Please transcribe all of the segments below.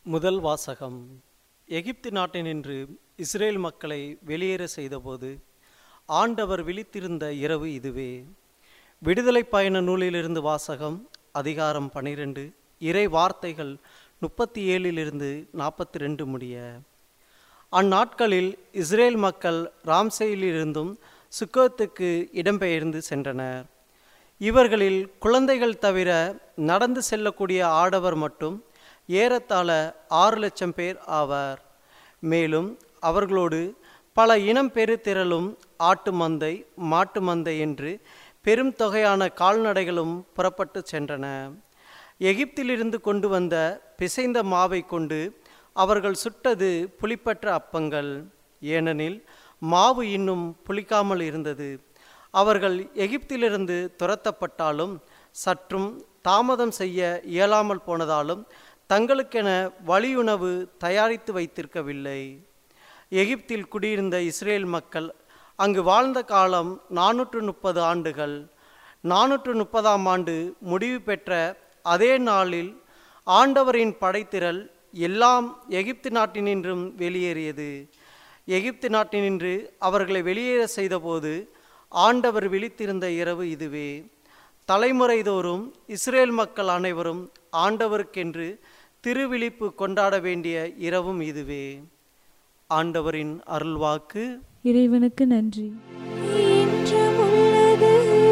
முதல் வாசகம் எகிப்து நாட்டினின்று இஸ்ரேல் மக்களை வெளியேற செய்தபோது ஆண்டவர் விழித்திருந்த இரவு இதுவே விடுதலை பயண நூலிலிருந்து வாசகம் அதிகாரம் பனிரெண்டு இறை வார்த்தைகள் முப்பத்தி ஏழிலிருந்து நாற்பத்தி ரெண்டு முடிய அந்நாட்களில் இஸ்ரேல் மக்கள் ராம்சேயிலிருந்தும் சுக்கோத்துக்கு இடம்பெயர்ந்து சென்றனர் இவர்களில் குழந்தைகள் தவிர நடந்து செல்லக்கூடிய ஆடவர் மட்டும் ஏறத்தாழ ஆறு லட்சம் பேர் ஆவார் மேலும் அவர்களோடு பல இனம் பெரு திரளும் ஆட்டு மந்தை மாட்டு மந்தை என்று பெரும் தொகையான கால்நடைகளும் புறப்பட்டு சென்றன எகிப்திலிருந்து கொண்டு வந்த பிசைந்த மாவை கொண்டு அவர்கள் சுட்டது புளிப்பற்ற அப்பங்கள் ஏனெனில் மாவு இன்னும் புளிக்காமல் இருந்தது அவர்கள் எகிப்திலிருந்து துரத்தப்பட்டாலும் சற்றும் தாமதம் செய்ய இயலாமல் போனதாலும் தங்களுக்கென வழியுணவு தயாரித்து வைத்திருக்கவில்லை எகிப்தில் குடியிருந்த இஸ்ரேல் மக்கள் அங்கு வாழ்ந்த காலம் நானூற்று முப்பது ஆண்டுகள் நானூற்று முப்பதாம் ஆண்டு முடிவு பெற்ற அதே நாளில் ஆண்டவரின் படைத்திரள் எல்லாம் எகிப்து நாட்டினின்றும் வெளியேறியது எகிப்து நாட்டினின்று அவர்களை வெளியேற செய்தபோது ஆண்டவர் விழித்திருந்த இரவு இதுவே தலைமுறைதோறும் இஸ்ரேல் மக்கள் அனைவரும் ஆண்டவருக்கென்று திருவிழிப்பு கொண்டாட வேண்டிய இரவும் இதுவே ஆண்டவரின் அருள்வாக்கு இறைவனுக்கு நன்றி என்றும் உள்ளது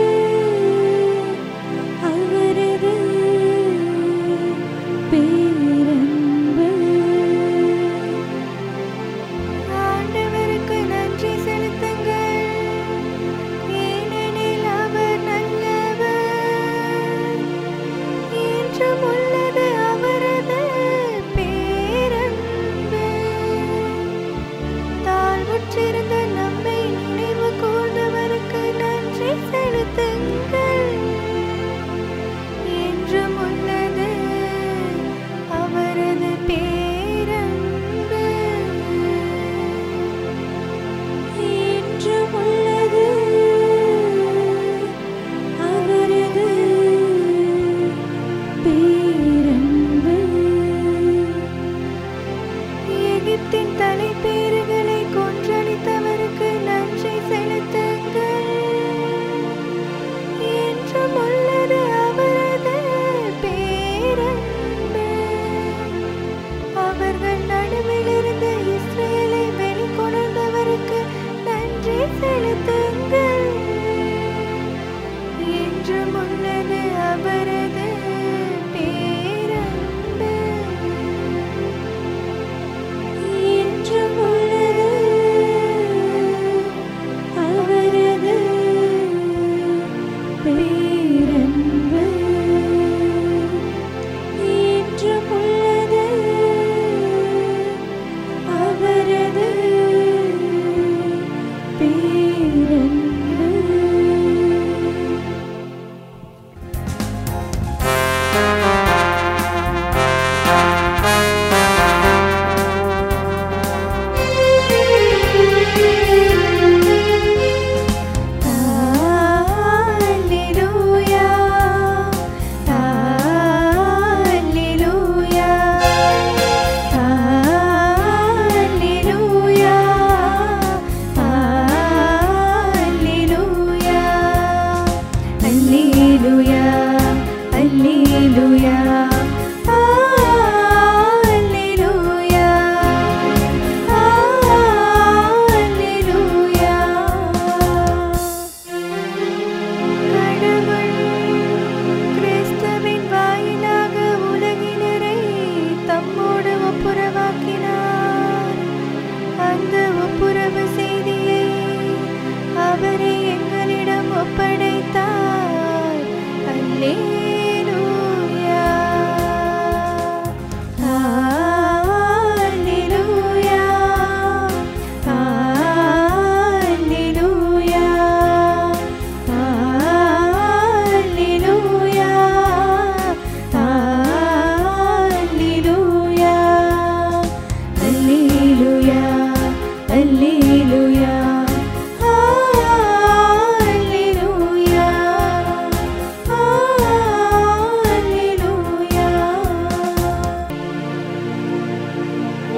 அவரது பேரன்பு ஆண்டவருக்கு நன்றி செலுத்துங்கள் ஏனெனில் அவர் நல்லவர் என்றும் உள்ளது அவரது பேரன்பு தாழ்வுற்றிருந்த நம்மை நினைவு கூர்ந்தவர்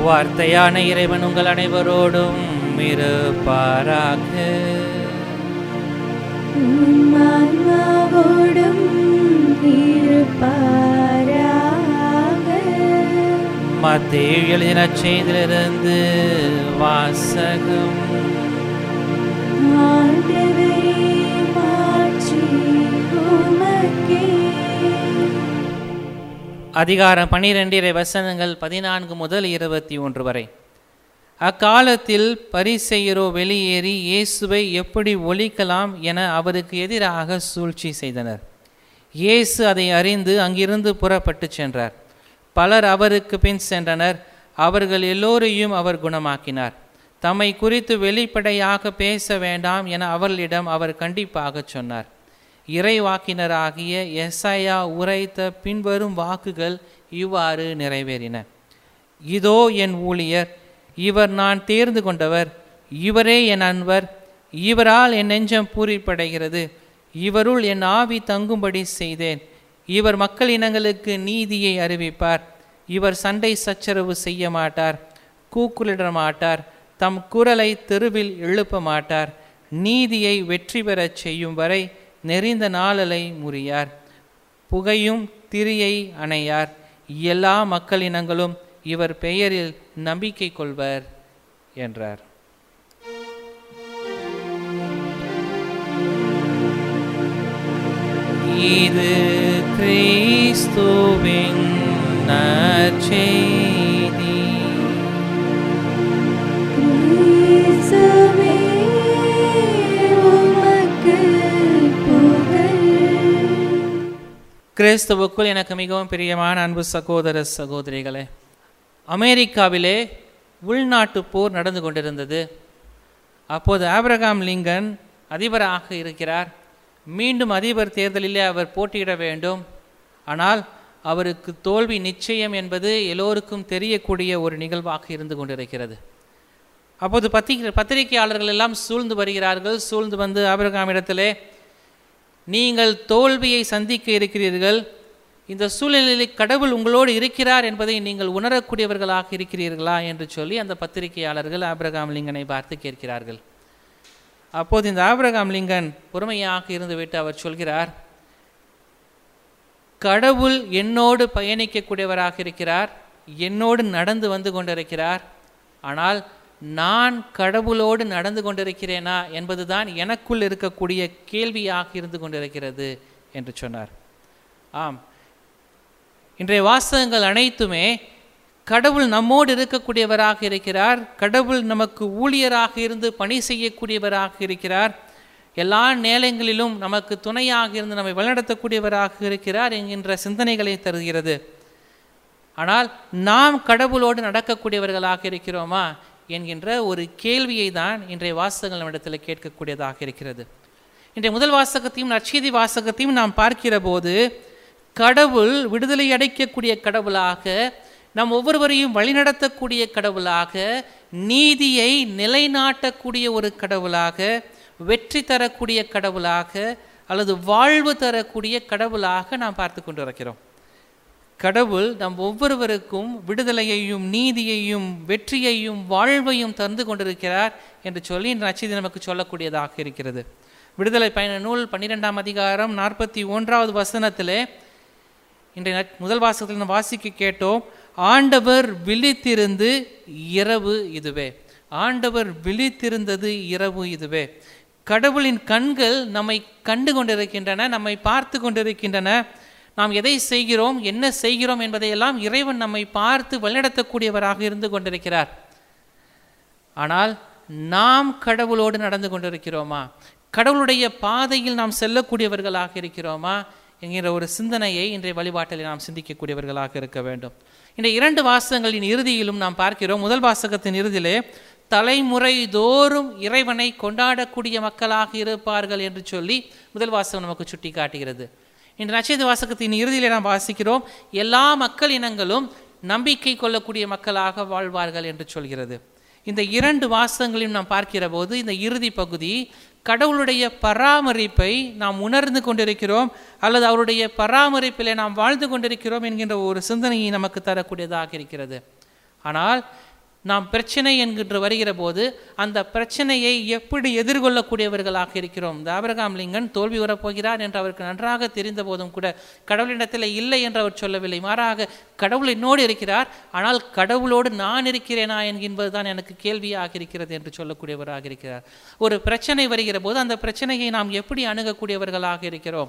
வார்த்தையான இறைவன் உங்கள் அனைவரோடும் இருப்பாராக உம் ஆன்மாவோடும் இருப்பாராக மத்தேயு எழுதின செய்திலிருந்து வாசகம் ஆண்டவரே மாட்சி உமக்கே அதிகாரம் பனிரெண்டிரை வசனங்கள் பதினான்கு முதல் இருபத்தி ஒன்று வரை அக்காலத்தில் பரிசெயரோ வெளியேறி இயேசுவை எப்படி ஒழிக்கலாம் என அவருக்கு எதிராக சூழ்ச்சி செய்தனர் இயேசு அதை அறிந்து அங்கிருந்து புறப்பட்டுச் சென்றார் பலர் அவருக்கு பின் சென்றனர் அவர்கள் எல்லோரையும் அவர் குணமாக்கினார் தம்மை குறித்து வெளிப்படையாக பேச வேண்டாம் என அவர்களிடம் அவர் கண்டிப்பாக சொன்னார் இறைவாக்கினராகிய எஸ்ஐயா உரைத்த பின்வரும் வாக்குகள் இவ்வாறு நிறைவேறின இதோ என் ஊழியர் இவர் நான் தேர்ந்து கொண்டவர் இவரே என் அன்பர் இவரால் என் நெஞ்சம் பூரிப்படைகிறது இவருள் என் ஆவி தங்கும்படி செய்தேன் இவர் மக்கள் இனங்களுக்கு நீதியை அறிவிப்பார் இவர் சண்டை சச்சரவு செய்ய மாட்டார் கூக்குலிட மாட்டார் தம் குரலை தெருவில் எழுப்ப மாட்டார் நீதியை வெற்றி பெறச் செய்யும் வரை நெறிந்த நாளலை முறியார் புகையும் திரியை அணையார் எல்லா மக்களினங்களும் இவர் பெயரில் நம்பிக்கை கொள்வர் என்றார் இது கிறிஸ்துவின் நற்செய்தி இயேசுவே உமக்கு புகழ் கிறிஸ்துவுக்குள் எனக்கு மிகவும் பிரியமான அன்பு சகோதர சகோதரிகளே அமெரிக்காவிலே உள்நாட்டு போர் நடந்து கொண்டிருந்தது அப்போது ஆபிரகாம் லிங்கன் அதிபராக இருக்கிறார் மீண்டும் அதிபர் தேர்தலிலே அவர் போட்டியிட வேண்டும் ஆனால் அவருக்கு தோல்வி நிச்சயம் என்பது எல்லோருக்கும் தெரியக்கூடிய ஒரு நிகழ்வாக இருந்து கொண்டிருக்கிறது அப்போது பத்திரிகை பத்திரிகையாளர்கள் எல்லாம் சூழ்ந்து வருகிறார்கள் சூழ்ந்து வந்து ஆபிரகாமிடத்திலே நீங்கள் தோல்வியை சந்திக்க இருக்கிறீர்கள் இந்த சூழ்நிலையில் கடவுள் உங்களோடு இருக்கிறார் என்பதை நீங்கள் உணரக்கூடியவர்களாக இருக்கிறீர்களா என்று சொல்லி அந்த பத்திரிகையாளர்கள் ஆபிரகாம் லிங்கனை பார்த்து கேட்கிறார்கள் அப்போது இந்த ஆபிரகாம் லிங்கன் பொறுமையாக இருந்துவிட்டு அவர் சொல்கிறார் கடவுள் என்னோடு பயணிக்கக்கூடியவராக இருக்கிறார் என்னோடு நடந்து வந்து கொண்டிருக்கிறார் ஆனால் நான் கடவுளோடு நடந்து கொண்டிருக்கிறேனா என்பதுதான் எனக்குள் இருக்கக்கூடிய கேள்வியாக இருந்து கொண்டிருக்கிறது என்று சொன்னார் ஆம் இன்றைய வாசகங்கள் அனைத்துமே கடவுள் நம்மோடு இருக்கக்கூடியவராக இருக்கிறார் கடவுள் நமக்கு ஊழியராக இருந்து பணி செய்யக்கூடியவராக இருக்கிறார் எல்லா நேரங்களிலும் நமக்கு துணையாக இருந்து நம்மை வழிநடத்தக்கூடியவராக இருக்கிறார் என்கின்ற சிந்தனைகளை தருகிறது ஆனால் நாம் கடவுளோடு நடக்கக்கூடியவர்களாக இருக்கிறோமா என்கின்ற ஒரு கேள்வியை தான் இன்றைய வாசகங்கள் நம்மிடத்தில் கேட்கக்கூடியதாக இருக்கிறது இன்றைய முதல் வாசகத்தையும் நற்செய்தி வாசகத்தையும் நாம் பார்க்கிற போது கடவுள் விடுதலை அடைக்கக்கூடிய கடவுளாக நம் ஒவ்வொருவரையும் வழிநடத்தக்கூடிய கடவுளாக நீதியை நிலைநாட்டக்கூடிய ஒரு கடவுளாக வெற்றி தரக்கூடிய கடவுளாக அல்லது வாழ்வு தரக்கூடிய கடவுளாக நாம் பார்த்து கொண்டிருக்கிறோம் கடவுள் நம் ஒவ்வொருவருக்கும் விடுதலையையும் நீதியையும் வெற்றியையும் வாழ்வையும் தந்து கொண்டிருக்கிறார் என்று சொல்லி இந்த நச்செய்தி நமக்கு சொல்லக்கூடியதாக இருக்கிறது விடுதலை பயண நூல் பன்னிரெண்டாம் அதிகாரம் நாற்பத்தி ஒன்றாவது வசனத்திலே இன்றைய நற்- முதல் வாசகத்தில் நாம் வாசிக்க கேட்டோம் ஆண்டவர் விழித்திருந்து இரவு இதுவே ஆண்டவர் விழித்திருந்தது இரவு இதுவே கடவுளின் கண்கள் நம்மை கண்டு கொண்டிருக்கின்றன நம்மை பார்த்து கொண்டிருக்கின்றன நாம் எதை செய்கிறோம் என்ன செய்கிறோம் என்பதையெல்லாம் இறைவன் நம்மை பார்த்து வழிநடத்தக்கூடியவராக இருந்து கொண்டிருக்கிறார் ஆனால் நாம் கடவுளோடு நடந்து கொண்டிருக்கிறோமா கடவுளுடைய பாதையில் நாம் செல்லக்கூடியவர்களாக இருக்கிறோமா என்கிற ஒரு சிந்தனையை இன்றைய வழிபாட்டில் நாம் சிந்திக்கக்கூடியவர்களாக இருக்க வேண்டும் இந்த இரண்டு வாசகங்களின் இறுதியிலும் நாம் பார்க்கிறோம் முதல் வாசகத்தின் இறுதியிலே தலைமுறை தோறும் இறைவனை கொண்டாடக்கூடிய மக்களாக இருப்பார்கள் என்று சொல்லி முதல் வாசகம் நமக்கு சுட்டி காட்டுகிறது இந்த நட்சத்திர வாசகத்தின் இறுதியிலே நாம் வாசிக்கிறோம் எல்லா மக்கள் இனங்களும் நம்பிக்கை கொள்ளக்கூடிய மக்களாக வாழ்வார்கள் என்று சொல்கிறது இந்த இரண்டு வாசகங்களையும் நாம் பார்க்கிற போது இந்த இறுதி பகுதி கடவுளுடைய பராமரிப்பை நாம் உணர்ந்து கொண்டிருக்கிறோம் அல்லது அவருடைய பராமரிப்பிலே நாம் வாழ்ந்து கொண்டிருக்கிறோம் என்கின்ற ஒரு சிந்தனையை நமக்கு தரக்கூடியதாக இருக்கிறது ஆனால் நாம் பிரச்சனை என்கின்ற வருகிற போது அந்த பிரச்சனையை எப்படி எதிர்கொள்ளக்கூடியவர்களாக இருக்கிறோம் இந்த ஆபிரகாம் லிங்கன் தோல்வி வரப்போகிறார் என்று அவருக்கு நன்றாக தெரிந்த போதும் கூட கடவுளிடத்தில் இல்லை என்று அவர் சொல்லவில்லை மாறாக கடவுள் என்னோடு இருக்கிறார் ஆனால் கடவுளோடு நான் இருக்கிறேனா என்கின்பதுதான் எனக்கு கேள்வியாக இருக்கிறது என்று சொல்லக்கூடியவராக இருக்கிறார் ஒரு பிரச்சனை வருகிற போது அந்த பிரச்சனையை நாம் எப்படி அணுகக்கூடியவர்களாக இருக்கிறோம்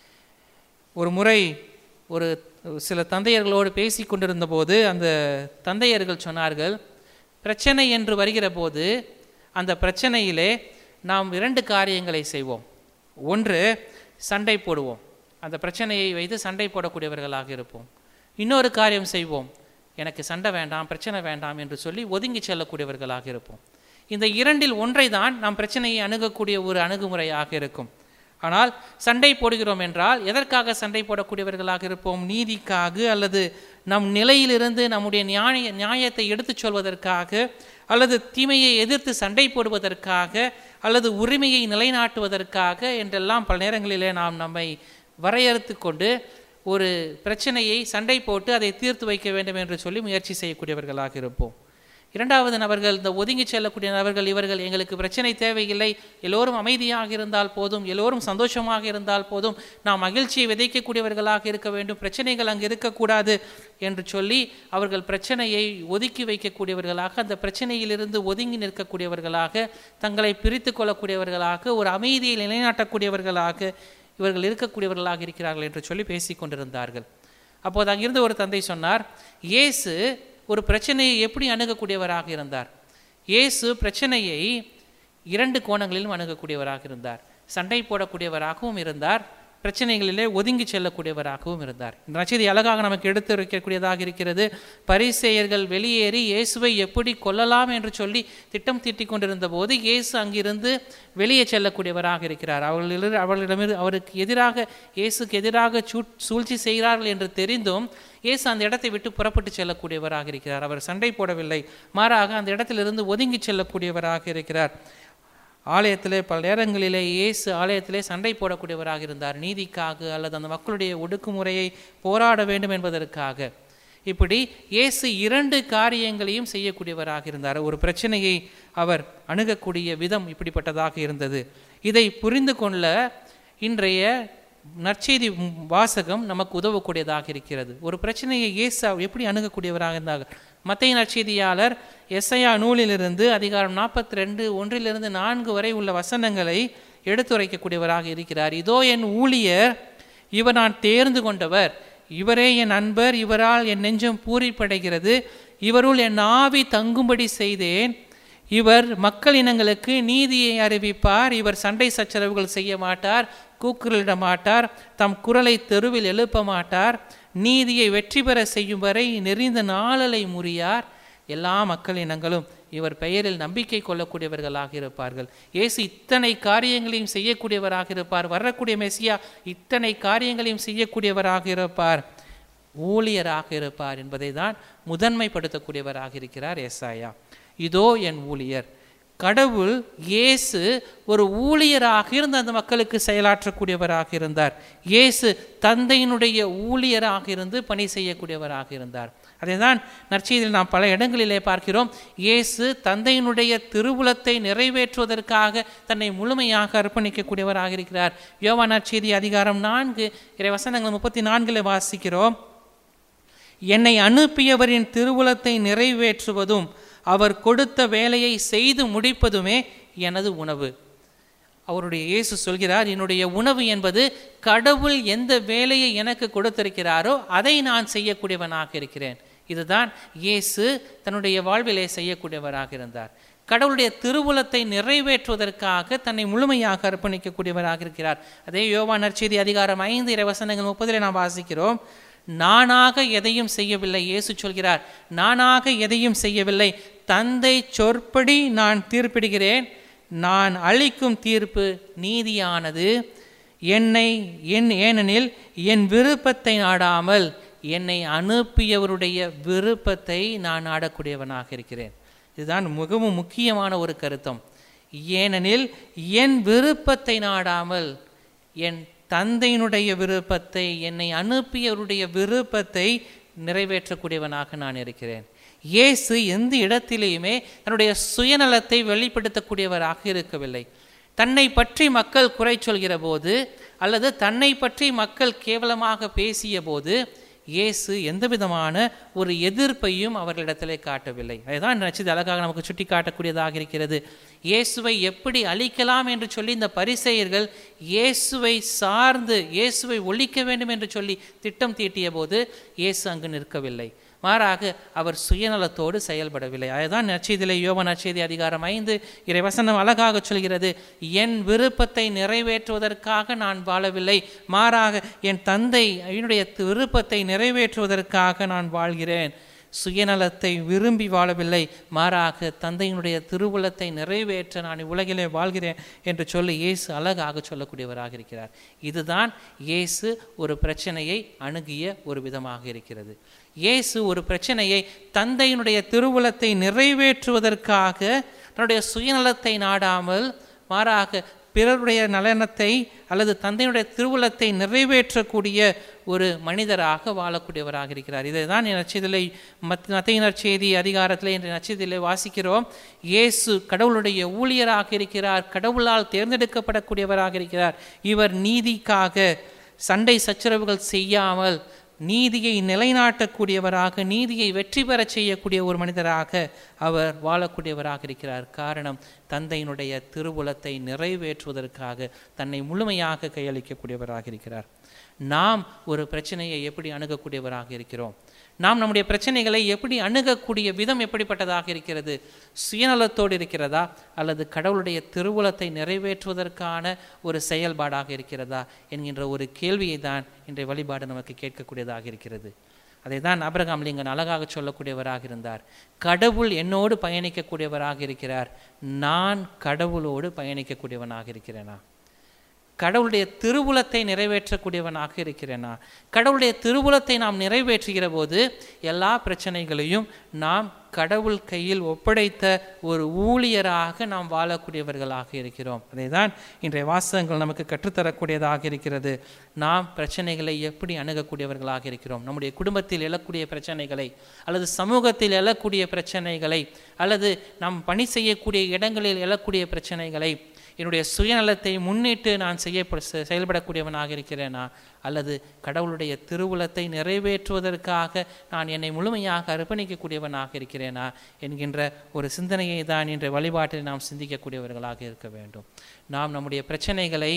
ஒரு முறை ஒரு சில தந்தையர்களோடு பேசி கொண்டிருந்த போது அந்த தந்தையர்கள் சொன்னார்கள் பிரச்சனை என்று வருகிற போது அந்த பிரச்சனையிலே நாம் இரண்டு காரியங்களை செய்வோம் ஒன்று சண்டை போடுவோம் அந்த பிரச்சனையை வைத்து சண்டை போடக்கூடியவர்களாக இருப்போம் இன்னொரு காரியம் செய்வோம் எனக்கு சண்டை வேண்டாம் பிரச்சனை வேண்டாம் என்று சொல்லி ஒதுங்கி செல்லக்கூடியவர்களாக இருப்போம் இந்த இரண்டில் ஒன்றை தான் நாம் பிரச்சனையை அணுகக்கூடிய ஒரு அணுகுமுறையாக இருக்கும் ஆனால் சண்டை போடுகிறோம் என்றால் எதற்காக சண்டை போடக்கூடியவர்களாக இருப்போம் நீதிக்காக அல்லது நம் நிலையிலிருந்து நம்முடைய நியாய நியாயத்தை எடுத்துச் சொல்வதற்காக அல்லது தீமையை எதிர்த்து சண்டை போடுவதற்காக அல்லது உரிமையை நிலைநாட்டுவதற்காக என்றெல்லாம் பல நேரங்களிலே நாம் நம்மை வரையறுத்து கொண்டு ஒரு பிரச்சனையை சண்டை போட்டு அதை தீர்த்து வைக்க வேண்டும் என்று சொல்லி முயற்சி செய்யக்கூடியவர்களாக இருப்போம் இரண்டாவது நபர்கள் இந்த ஒதுங்கி செல்லக்கூடிய நபர்கள் இவர்கள் எங்களுக்கு பிரச்சனை தேவையில்லை எல்லோரும் அமைதியாக இருந்தால் போதும் எல்லோரும் சந்தோஷமாக இருந்தால் போதும் நாம் மகிழ்ச்சியை விதைக்கக்கூடியவர்களாக இருக்க வேண்டும் பிரச்சனைகள் அங்கு இருக்கக்கூடாது என்று சொல்லி அவர்கள் பிரச்சனையை ஒதுக்கி வைக்கக்கூடியவர்களாக அந்த பிரச்சனையிலிருந்து ஒதுங்கி நிற்கக்கூடியவர்களாக தங்களை பிரித்து கொள்ளக்கூடியவர்களாக ஒரு அமைதியை நிலைநாட்டக்கூடியவர்களாக இவர்கள் இருக்கக்கூடியவர்களாக இருக்கிறார்கள் என்று சொல்லி பேசி கொண்டிருந்தார்கள் அப்போது அங்கிருந்து ஒரு தந்தை சொன்னார் இயேசு ஒரு பிரச்சனையை எப்படி அணுகக்கூடியவராக இருந்தார் இயேசு பிரச்சனையை இரண்டு கோணங்களிலும் அணுகக்கூடியவராக இருந்தார் சண்டை போடக்கூடியவராகவும் இருந்தார் பிரச்சனைகளிலே ஒதுங்கி செல்லக்கூடியவராகவும் இருந்தார் இந்த நச்செய்தி அழகாக நமக்கு எடுத்து வைக்கக்கூடியதாக இருக்கிறது பரிசேயர்கள் வெளியேறி இயேசுவை எப்படி கொல்லலாம் என்று சொல்லி திட்டம் தீட்டிக் கொண்டிருந்த போது இயேசு அங்கிருந்து வெளியே செல்லக்கூடியவராக இருக்கிறார் அவர்களிடம் அவர்களிடமிருந்து அவருக்கு எதிராக இயேசுக்கு எதிராக சூ சூழ்ச்சி செய்கிறார்கள் என்று தெரிந்தும் இயேசு அந்த இடத்தை விட்டு புறப்பட்டு செல்லக்கூடியவராக இருக்கிறார் அவர் சண்டை போடவில்லை மாறாக அந்த இடத்திலிருந்து ஒதுங்கி செல்லக்கூடியவராக இருக்கிறார் ஆலயத்திலே பல நேரங்களிலே இயேசு ஆலயத்திலே சண்டை போடக்கூடியவராக இருந்தார் நீதிக்காக அல்லது அந்த மக்களுடைய ஒடுக்குமுறையை போராட வேண்டும் என்பதற்காக இப்படி இயேசு இரண்டு காரியங்களையும் செய்யக்கூடியவராக இருந்தார் ஒரு பிரச்சனையை அவர் அணுகக்கூடிய விதம் இப்படிப்பட்டதாக இருந்தது இதை புரிந்து கொள்ள இன்றைய நற்செய்தி வாசகம் நமக்கு உதவக்கூடியதாக இருக்கிறது ஒரு பிரச்சனையை இயேசு எப்படி அணுகக்கூடியவராக இருந்தார் மத்திய நற்செய்தியாளர் எஸ்ஐயா நூலிலிருந்து அதிகாரம் நாற்பத்தி ரெண்டு ஒன்றிலிருந்து நான்கு வரை உள்ள வசனங்களை எடுத்துரைக்கக்கூடியவராக இருக்கிறார் இதோ என் ஊழியர் இவர் நான் தேர்ந்து கொண்டவர் இவரே என் அன்பர் இவரால் என் நெஞ்சம் பூரிப்படைகிறது இவருள் என் ஆவி தங்கும்படி செய்தேன் இவர் மக்கள் இனங்களுக்கு நீதியை அறிவிப்பார் இவர் சண்டை சச்சரவுகள் செய்ய மாட்டார் கூக்குரலிட மாட்டார் தம் குரலை தெருவில் எழுப்ப மாட்டார் நீதியை வெற்றி பெற செய்யும் வரை நெறிந்த நாளலை முறியார் எல்லா மக்கள் இனங்களும் இவர் பெயரில் நம்பிக்கை கொள்ளக்கூடியவர்களாக இருப்பார்கள் இயேசு இத்தனை காரியங்களையும் செய்யக்கூடியவராக இருப்பார் வரக்கூடிய மெசியா இத்தனை காரியங்களையும் செய்யக்கூடியவராக இருப்பார் ஊழியராக இருப்பார் என்பதை தான் முதன்மைப்படுத்தக்கூடியவராக இருக்கிறார் எஸ்ஐயா இதோ என் ஊழியர் கடவுள் இயேசு ஒரு ஊழியராக இருந்து அந்த மக்களுக்கு செயலாற்றக்கூடியவராக இருந்தார் இயேசு தந்தையினுடைய ஊழியராக இருந்து பணி செய்யக்கூடியவராக இருந்தார் அதை தான் நற்செய்தியில் நாம் பல இடங்களிலே பார்க்கிறோம் இயேசு தந்தையினுடைய திருவுளத்தை நிறைவேற்றுவதற்காக தன்னை முழுமையாக அர்ப்பணிக்கக்கூடியவராக இருக்கிறார் யோவா நற்செய்தி அதிகாரம் நான்கு இறை வசனங்கள் முப்பத்தி நான்கில் வாசிக்கிறோம் என்னை அனுப்பியவரின் திருவுளத்தை நிறைவேற்றுவதும் அவர் கொடுத்த வேலையை செய்து முடிப்பதுமே எனது உணவு அவருடைய இயேசு சொல்கிறார் என்னுடைய உணவு என்பது கடவுள் எந்த வேலையை எனக்கு கொடுத்திருக்கிறாரோ அதை நான் செய்யக்கூடியவனாக இருக்கிறேன் இதுதான் இயேசு தன்னுடைய வாழ்விலே செய்யக்கூடியவராக இருந்தார் கடவுளுடைய திருவுலத்தை நிறைவேற்றுவதற்காக தன்னை முழுமையாக அர்ப்பணிக்கக்கூடியவராக இருக்கிறார் அதே யோவா நற்செய்தி அதிகாரம் ஐந்து இறைவசனங்கள் முப்பதில் நாம் வாசிக்கிறோம் நானாக எதையும் செய்யவில்லை இயேசு சொல்கிறார் நானாக எதையும் செய்யவில்லை தந்தை சொற்படி நான் தீர்ப்பிடுகிறேன் நான் அளிக்கும் தீர்ப்பு நீதியானது என்னை என் ஏனெனில் என் விருப்பத்தை நாடாமல் என்னை அனுப்பியவருடைய விருப்பத்தை நான் நாடக்கூடியவனாக இருக்கிறேன் இதுதான் மிகவும் முக்கியமான ஒரு கருத்தம் ஏனெனில் என் விருப்பத்தை நாடாமல் என் தந்தையினுடைய விருப்பத்தை என்னை அனுப்பியவருடைய விருப்பத்தை நிறைவேற்றக்கூடியவனாக நான் இருக்கிறேன் இயேசு எந்த இடத்திலேயுமே தன்னுடைய சுயநலத்தை வெளிப்படுத்தக்கூடியவராக இருக்கவில்லை தன்னை பற்றி மக்கள் குறை சொல்கிற போது அல்லது தன்னை பற்றி மக்கள் கேவலமாக பேசிய போது இயேசு எந்த விதமான ஒரு எதிர்ப்பையும் அவர்களிடத்திலே காட்டவில்லை அதுதான் நச்சது அழகாக நமக்கு சுட்டி காட்டக்கூடியதாக இருக்கிறது இயேசுவை எப்படி அழிக்கலாம் என்று சொல்லி இந்த பரிசெயர்கள் இயேசுவை சார்ந்து இயேசுவை ஒழிக்க வேண்டும் என்று சொல்லி திட்டம் தீட்டிய போது இயேசு அங்கு நிற்கவில்லை மாறாக அவர் சுயநலத்தோடு செயல்படவில்லை அதுதான் நற்செய்தியிலே யோவ நற்செய்தி அதிகாரம் ஐந்து இறைவசனம் அழகாக சொல்கிறது என் விருப்பத்தை நிறைவேற்றுவதற்காக நான் வாழவில்லை மாறாக என் தந்தை என்னுடைய விருப்பத்தை நிறைவேற்றுவதற்காக நான் வாழ்கிறேன் சுயநலத்தை விரும்பி வாழவில்லை மாறாக தந்தையினுடைய திருவுளத்தை நிறைவேற்ற நான் உலகிலே வாழ்கிறேன் என்று சொல்லி இயேசு அழகாக சொல்லக்கூடியவராக இருக்கிறார் இதுதான் இயேசு ஒரு பிரச்சனையை அணுகிய ஒரு விதமாக இருக்கிறது இயேசு ஒரு பிரச்சனையை தந்தையினுடைய திருவுளத்தை நிறைவேற்றுவதற்காக தன்னுடைய சுயநலத்தை நாடாமல் மாறாக பிறருடைய நலனத்தை அல்லது தந்தையினுடைய திருவுளத்தை நிறைவேற்றக்கூடிய ஒரு மனிதராக வாழக்கூடியவராக இருக்கிறார் இதை தான் நச்சதிலை மத் மத்திய நற்செய்தி அதிகாரத்தில் என்ற நச்சதிலை வாசிக்கிறோம் இயேசு கடவுளுடைய ஊழியராக இருக்கிறார் கடவுளால் தேர்ந்தெடுக்கப்படக்கூடியவராக இருக்கிறார் இவர் நீதிக்காக சண்டை சச்சரவுகள் செய்யாமல் நீதியை நிலைநாட்டக்கூடியவராக நீதியை வெற்றி பெறச் செய்யக்கூடிய ஒரு மனிதராக அவர் வாழக்கூடியவராக இருக்கிறார் காரணம் தந்தையினுடைய திருவுளத்தை நிறைவேற்றுவதற்காக தன்னை முழுமையாக கையளிக்கக்கூடியவராக இருக்கிறார் நாம் ஒரு பிரச்சனையை எப்படி அணுகக்கூடியவராக இருக்கிறோம் நாம் நம்முடைய பிரச்சனைகளை எப்படி அணுகக்கூடிய விதம் எப்படிப்பட்டதாக இருக்கிறது சுயநலத்தோடு இருக்கிறதா அல்லது கடவுளுடைய திருவுளத்தை நிறைவேற்றுவதற்கான ஒரு செயல்பாடாக இருக்கிறதா என்கின்ற ஒரு கேள்வியை தான் இன்றைய வழிபாடு நமக்கு கேட்கக்கூடியதாக இருக்கிறது அதை தான் அபிரகாம் லிங்கன் அழகாக சொல்லக்கூடியவராக இருந்தார் கடவுள் என்னோடு பயணிக்கக்கூடியவராக இருக்கிறார் நான் கடவுளோடு பயணிக்கக்கூடியவனாக இருக்கிறேனா கடவுளுடைய திருவுளத்தை நிறைவேற்றக்கூடியவனாக இருக்கிறேனா கடவுளுடைய திருவுளத்தை நாம் நிறைவேற்றுகிற போது எல்லா பிரச்சனைகளையும் நாம் கடவுள் கையில் ஒப்படைத்த ஒரு ஊழியராக நாம் வாழக்கூடியவர்களாக இருக்கிறோம் அதை தான் இன்றைய வாசகங்கள் நமக்கு கற்றுத்தரக்கூடியதாக இருக்கிறது நாம் பிரச்சனைகளை எப்படி அணுகக்கூடியவர்களாக இருக்கிறோம் நம்முடைய குடும்பத்தில் எழக்கூடிய பிரச்சனைகளை அல்லது சமூகத்தில் எழக்கூடிய பிரச்சனைகளை அல்லது நாம் பணி செய்யக்கூடிய இடங்களில் எழக்கூடிய பிரச்சனைகளை என்னுடைய சுயநலத்தை முன்னிட்டு நான் செய்ய செயல்படக்கூடியவனாக இருக்கிறேனா அல்லது கடவுளுடைய திருவுளத்தை நிறைவேற்றுவதற்காக நான் என்னை முழுமையாக அர்ப்பணிக்கக்கூடியவனாக இருக்கிறேனா என்கின்ற ஒரு சிந்தனையை தான் இன்றைய வழிபாட்டில் நாம் சிந்திக்கக்கூடியவர்களாக இருக்க வேண்டும் நாம் நம்முடைய பிரச்சனைகளை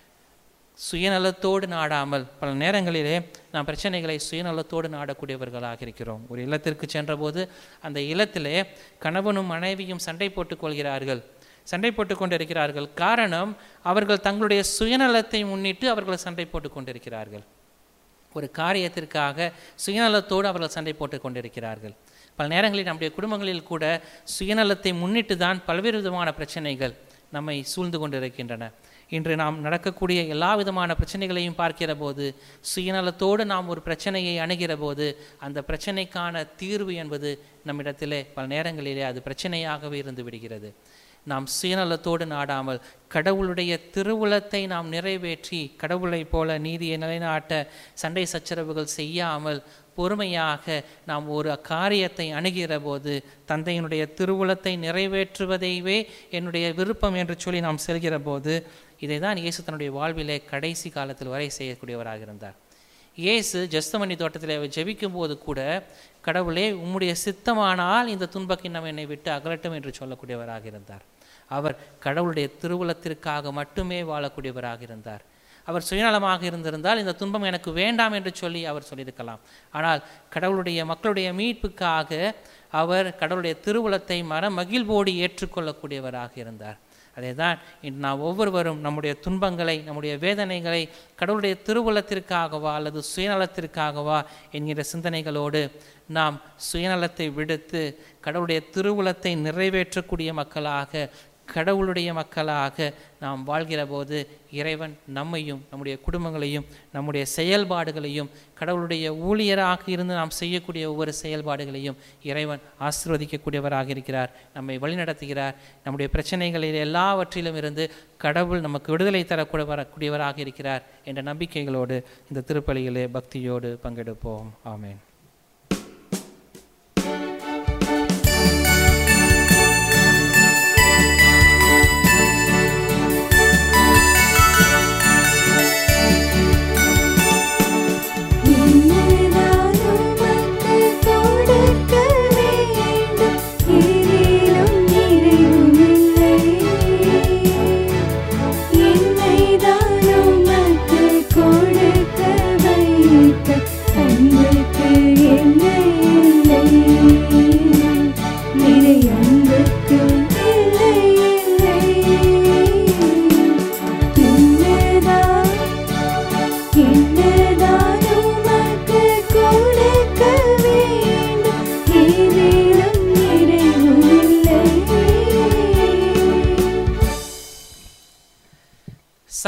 சுயநலத்தோடு நாடாமல் பல நேரங்களிலே நாம் பிரச்சனைகளை சுயநலத்தோடு நாடக்கூடியவர்களாக இருக்கிறோம் ஒரு இல்லத்திற்கு சென்றபோது அந்த இல்லத்திலே கணவனும் மனைவியும் சண்டை போட்டுக் கொள்கிறார்கள் சண்டை போட்டு கொண்டிருக்கிறார்கள் காரணம் அவர்கள் தங்களுடைய சுயநலத்தை முன்னிட்டு அவர்கள் சண்டை போட்டு கொண்டிருக்கிறார்கள் ஒரு காரியத்திற்காக சுயநலத்தோடு அவர்கள் சண்டை போட்டு கொண்டிருக்கிறார்கள் பல நேரங்களில் நம்முடைய குடும்பங்களில் கூட சுயநலத்தை முன்னிட்டு தான் பல்வேறு விதமான பிரச்சனைகள் நம்மை சூழ்ந்து கொண்டிருக்கின்றன இன்று நாம் நடக்கக்கூடிய எல்லா விதமான பிரச்சனைகளையும் பார்க்கிற போது சுயநலத்தோடு நாம் ஒரு பிரச்சனையை அணுகிற போது அந்த பிரச்சனைக்கான தீர்வு என்பது நம்மிடத்திலே பல நேரங்களிலே அது பிரச்சனையாகவே இருந்து விடுகிறது நாம் சுயநலத்தோடு நாடாமல் கடவுளுடைய திருவுளத்தை நாம் நிறைவேற்றி கடவுளைப் போல நீதியை நிலைநாட்ட சண்டை சச்சரவுகள் செய்யாமல் பொறுமையாக நாம் ஒரு காரியத்தை அணுகிற போது தந்தையினுடைய திருவுளத்தை நிறைவேற்றுவதைவே என்னுடைய விருப்பம் என்று சொல்லி நாம் செல்கிற போது இதை தான் இயேசு தன்னுடைய வாழ்விலே கடைசி காலத்தில் வரை செய்யக்கூடியவராக இருந்தார் இயேசு ஜஸ்தமணி தோட்டத்தில் அவர் ஜெபிக்கும் போது கூட கடவுளே உம்முடைய சித்தமானால் இந்த துன்பக்கிண்ணம் என்னை விட்டு அகலட்டும் என்று சொல்லக்கூடியவராக இருந்தார் அவர் கடவுளுடைய திருவுளத்திற்காக மட்டுமே வாழக்கூடியவராக இருந்தார் அவர் சுயநலமாக இருந்திருந்தால் இந்த துன்பம் எனக்கு வேண்டாம் என்று சொல்லி அவர் சொல்லியிருக்கலாம் ஆனால் கடவுளுடைய மக்களுடைய மீட்புக்காக அவர் கடவுளுடைய திருவுளத்தை மர மகிழ்வோடு ஏற்றுக்கொள்ளக்கூடியவராக இருந்தார் அதே தான் இன்று நாம் ஒவ்வொருவரும் நம்முடைய துன்பங்களை நம்முடைய வேதனைகளை கடவுளுடைய திருவுளத்திற்காகவா அல்லது சுயநலத்திற்காகவா என்கிற சிந்தனைகளோடு நாம் சுயநலத்தை விடுத்து கடவுளுடைய திருவுளத்தை நிறைவேற்றக்கூடிய மக்களாக கடவுளுடைய மக்களாக நாம் வாழ்கிற போது இறைவன் நம்மையும் நம்முடைய குடும்பங்களையும் நம்முடைய செயல்பாடுகளையும் கடவுளுடைய ஊழியராக இருந்து நாம் செய்யக்கூடிய ஒவ்வொரு செயல்பாடுகளையும் இறைவன் ஆசீர்வதிக்கக்கூடியவராக இருக்கிறார் நம்மை வழிநடத்துகிறார் நம்முடைய பிரச்சனைகளில் எல்லாவற்றிலும் இருந்து கடவுள் நமக்கு விடுதலை தரக்கூடியவராக இருக்கிறார் என்ற நம்பிக்கைகளோடு இந்த திருப்பலியிலே பக்தியோடு பங்கெடுப்போம் ஆமேன்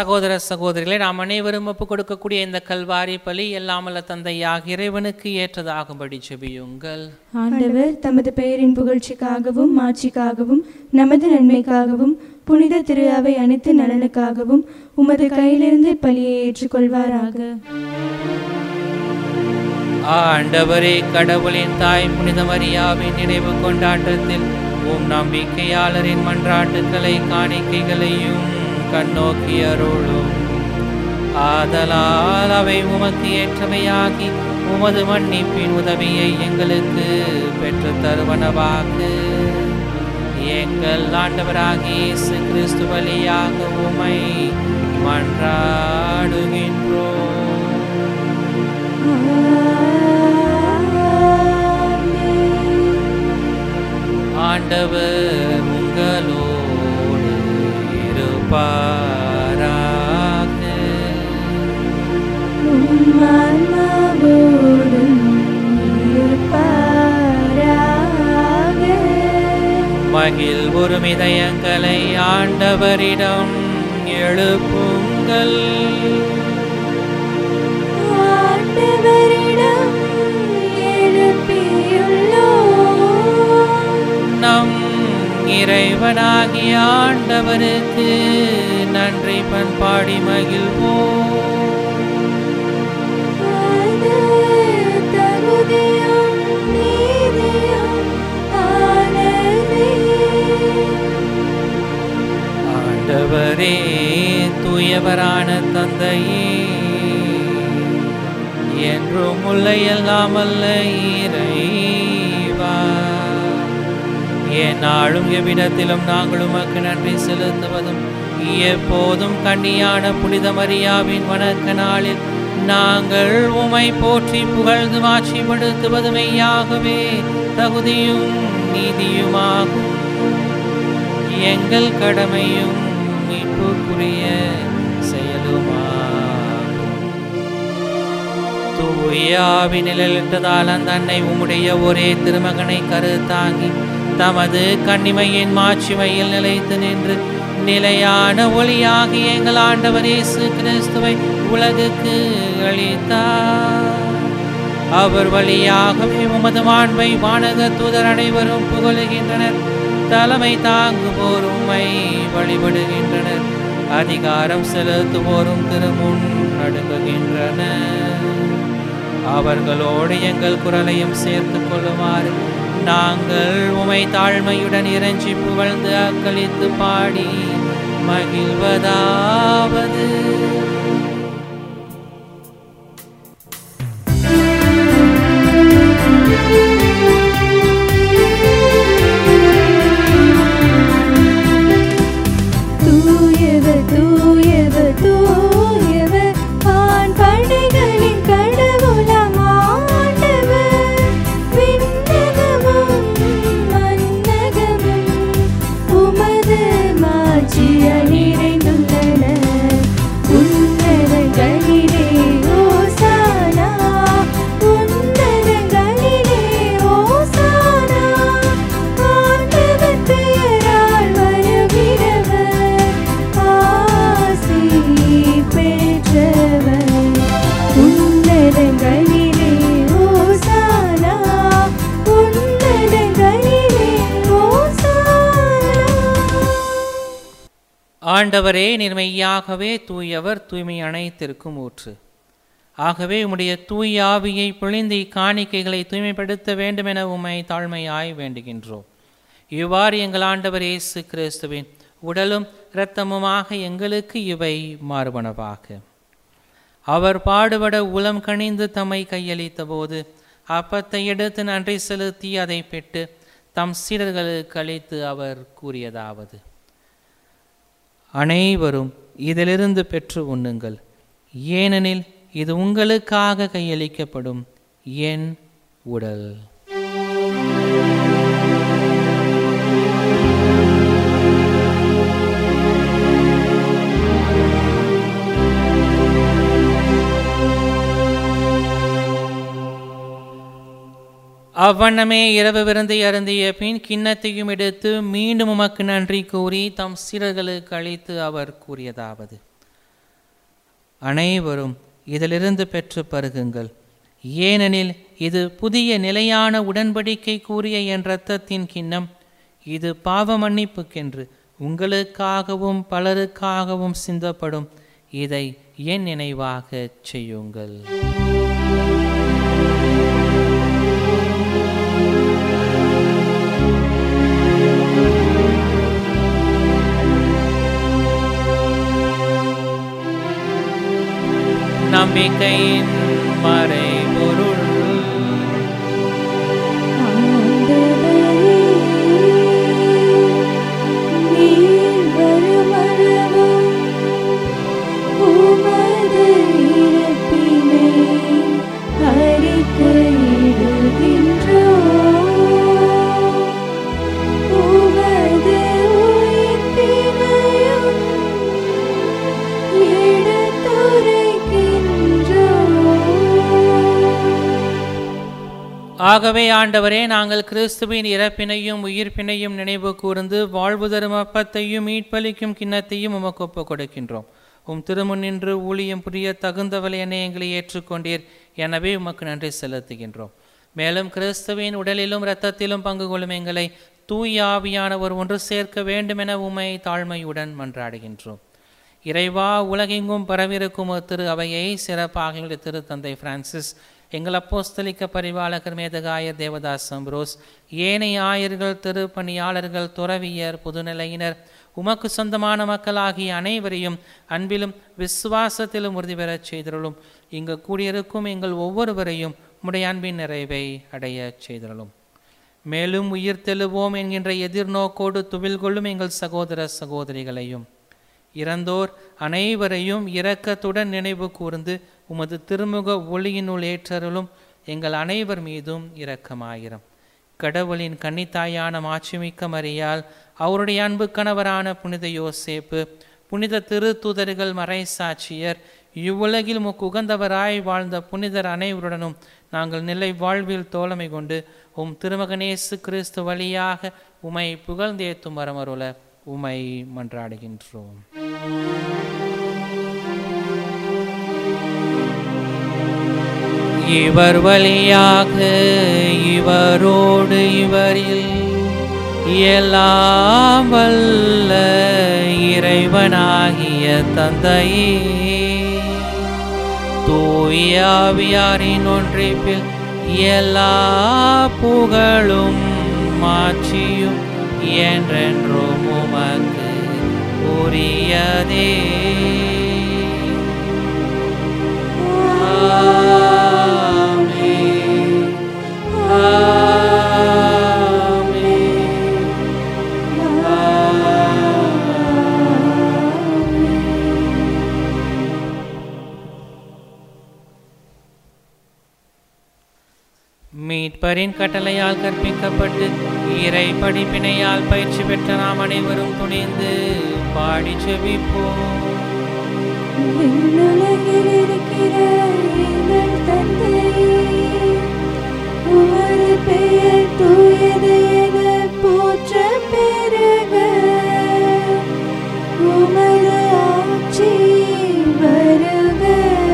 சகோதர சகோதரிகளே நாம் அனைவரும் ஒப்பு கொடுக்கக்கூடிய இந்த கல்வாரி பலி எல்லாமல்ல தந்தையாக இறைவனுக்கு ஏற்றதாகும்படி செபியுங்கள் ஆண்டவர் தமது பெயரின் புகழ்ச்சிக்காகவும் மாட்சிக்காகவும் நமது நன்மைக்காகவும் புனித திரு அவை அனைத்து நலனுக்காகவும் உமது கையிலிருந்து பலியை ஏற்றுக்கொள்வாராக ஆண்டவரே கடவுளின் தாய் புனித மரியாவின் நினைவு கொண்டாட்டத்தில் உம் நம்பிக்கையாளரின் மன்றாட்டுக்களை காணிக்கைகளையும் கண்ணோக்கி அருளும் ஆதலால் அவை உமக்கு ஏற்றவையாகி உமது மன்னிப்பின் உதவியை எங்களுக்கு பெற்று தருவனவாக எங்கள் ஆண்டவராகிய இயேசு கிறிஸ்து வழியாக உமை மன்றாடுகின்றோம் ஆண்டவர் உங்களோடு இருப்பாராக உம் ஆன்மாவோடும் இருப்பாராக. மகிழ் ஒரு இதயங்களை ஆண்டவரிடம் எழுப்புங்கள் ஆண்டவரிடம் எழுப்பியுள்ளோம். நம் இறைவனாகிய ஆண்டவருக்கு நன்றி பண்பாடி மகிழ்வோம் அது தகுதியும் நீதியும் ஆனதே. ஆண்டவரே தூயவரான தந்தையே என்றும் முல்லையல்லாமல்ல இறைவா என்னாலும் எவ்விடத்திலும் நாங்கள் உமக்கு நன்றி செலுத்துவதும் எப்போதும் கண்ணியான புனித மரியாவின் வணக்க நாளில் நாங்கள் உமை போற்றி புகழ்ந்து மாட்சிப்படுத்துவது மெய்யாகவே தகுதியும் நீதியுமாகும் எங்கள் கடமையும் மீட்புக்குரிய செயலுமாகும் தூயாவி நிழலிட்டதால் அந்த அன்னை உம்முடைய ஒரே திருமகனை கருத்தாங்கி தமது கண்ணிமையின் மாட்சிமையில் நிலைத்து நின்று நிலையான ஒளியாகி எங்கள் ஆண்டவர் இயேசு கிறிஸ்துவை உலகுக்கு அளித்தார் அவர் வழியாகவே உமது மாண்பை வானக தூதர் அனைவரும் புகழுகின்றனர் தலைமை தாங்குவோர் உம்மை வழிபடுகின்றனர் அதிகாரம் செலுத்துவோரும் திருமுன் நடுங்குகின்றனர் அவர்களோடு எங்கள் குரலையும் சேர்த்து கொள்ளுமாறு நாங்கள் உமை தாழ்மையுடன் இறைஞ்சி புகழ்ந்து அக்களித்து பாடி மகிழ்வதாவது தூயவர் தூயவர் தூயவர் ஆண் படைகளின் கடவுளாம் ஆண்டவர் விண்ணகமும் மன்னகமும் உமது மாட்சியால் நிறைந்துள்ளன உன்னதங்களிலே ஓசானா உன்னதங்களிலே ஓசானா ஆண்டவர் பெயரால் வருகிறவர் ஆசி பெற்றவர் உன்னதங்களிலே ஓசானா உன்னதங்களிலே ஓசானா ஆண்டவரே நிர்மையாகவே தூயவர் தூய்மை அனைத்திற்கும் ஊற்று ஆகவே உம்முடைய தூய ஆவியை பொழிந்து இக்காணிக்கைகளை தூய்மைப்படுத்த வேண்டுமென உம்மை தாழ்மையாய் வேண்டுகின்றோம் இவ்வாறு எங்கள் ஆண்டவர் இயேசு கிறிஸ்துவின் உடலும் இரத்தமுமாக எங்களுக்கு இவை மாறுபனவாக அவர் பாடுபட உளம் கனிந்து தம்மை கையளித்த போது அப்பத்தை எடுத்து நன்றி செலுத்தி அதை பெற்று தம் சீடர்களுக்கு அளித்து அவர் கூறியதாவது அனைவரும் இதிலிருந்து பெற்று உண்ணுங்கள் ஏனெனில் இது உங்களுக்காக கையளிக்கப்படும் என் உடல் அவ்வண்ணமே இரவு விருந்தை அருந்திய பின் கிண்ணத்தையும் எடுத்து மீண்டும் உமக்கு நன்றி கூறி தம் சீடர்களுக்கு அளித்து அவர் கூறியதாவது அனைவரும் இதிலிருந்து பெற்று பருகுங்கள் ஏனெனில் இது புதிய நிலையான உடன்படிக்கை கூறிய என் இரத்தத்தின் கிண்ணம் இது பாவ மன்னிப்புக்கென்று உங்களுக்காகவும் பலருக்காகவும் சிந்தப்படும் இதை என் நினைவாகச் செய்யுங்கள் நம்பிக்கையின் மறைபொருள் நீர் வருமளவும் உமது இறப்பினை அறிக்கையிடுகின்றோம். உமது உயிர்ப்பினையும் எடுத்துரைக்கின்றோம். ஆகவே ஆண்டவரே நாங்கள் கிறிஸ்துவின் இறப்பினையும் உயிர்ப்பினையும் நினைவு கூர்ந்து வாழ்வு தரும் அப்பத்தையும் மீட்பளிக்கும் கிண்ணத்தையும் உமக்கு ஒப்புக் கொடுக்கின்றோம் உம் திருமுன் நின்று ஊழியம் புரிய தகுந்தவளை என எங்களை ஏற்றுக்கொண்டீர் எனவே உமக்கு நன்றி செலுத்துகின்றோம் மேலும் கிறிஸ்துவின் உடலிலும் இரத்தத்திலும் பங்கு கொள்ளும் எங்களை தூய ஆவியானவர் ஒன்று சேர்க்க வேண்டுமென உமை தாழ்மையுடன் மன்றாடுகின்றோம் இறைவா உலகெங்கும் பரவிருக்கும் ஒரு திரு அவையை சிறப்பாக எங்களுடைய திருத்தந்தை பிரான்சிஸ் எங்கள் அப்போஸ்தலிக்க பரிபாலகர் மேதகாயர் தேவதாஸ் அம்ப்ரோஸ் ஏனைய ஆயர்கள் திருப்பணியாளர்கள் துறவியர் புதுநிலையினர் உமக்கு சொந்தமான மக்களாகிய அனைவரையும் அன்பிலும் விசுவாசத்திலும் உறுதி பெறச் செய்தருளும் இங்கு கூடியிருக்கும் எங்கள் ஒவ்வொருவரையும் உம்முடைய அன்பின் நிறைவை அடையச் செய்தருளும் மேலும் உயிர் தெழுவோம் என்கின்ற எதிர்நோக்கோடு துவில் கொள்ளும் எங்கள் சகோதர சகோதரிகளையும் இறந்தோர் அனைவரையும் இரக்கத்துடன் நினைவு கூர்ந்து உமது திருமுக ஒளியினுள் ஏற்றருளும் எங்கள் அனைவர் மீதும் இரக்கமாயிரம் கடவுளின் கன்னித்தாயான மாட்சிமிக்க மரியால் அவருடைய அன்பு கணவரான புனித யோசேப்பு புனித திருத்தூதர்கள் மறைசாட்சியர் இவ்வுலகில் முக்கு உகந்தவராய் வாழ்ந்த புனிதர் அனைவருடனும் நாங்கள் நிலை வாழ்வில் தோழமை கொண்டு உம் திருமகனேசு கிறிஸ்து வழியாக உமை புகழ்ந்தேத்தும் வரமருள உமை மன்றாடுகின்றோம் இவர் வழியாக இவரோடு இவரில் எல்லாம் வல்ல இறைவனாகிய தந்தையே தூயாவியாரின் ஒன்றிப்பில் எல்லா புகழும் மாட்சியும் என்றென்றும் உமக்கு உரியதே ஆமென். ஆமென். மீட்பரின் கட்டளையால் கற்பிக்கப்பட்டு இறை படிப்பினையால் பயிற்சி பெற்ற நாம் அனைவரும் துணிந்து பாடி செவிப்போம் விண்ணுலகில் இருக்கிற எங்கள் தந்தையே, உமது பெயர் தூயது என போற்றப் பெறுக. உமது ஆட்சி வருக.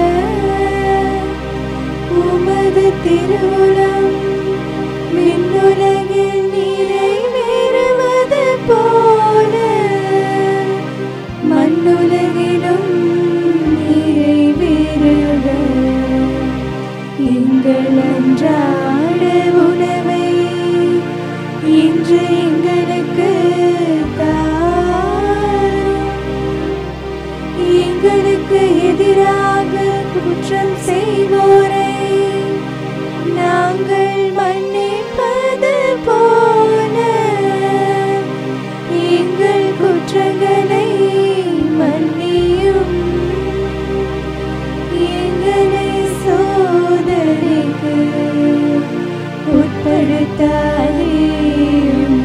உமது திருவுளம் விண்ணுலகில் நிறைவேறுவது போல மண்ணுலகிலும் நிறைவேறுக எங்கள் அன்றாட உணவை இன்று எங்களுக்கு தாரும் எங்களுக்கு எதிராக குற்றம் செய்வோரை நாங்கள் மன்னிப்பது போல எங்கள் குற்றங்களை மன்னியும் எங்களை சோதனைக்கு உட்படுத்தாதேயும்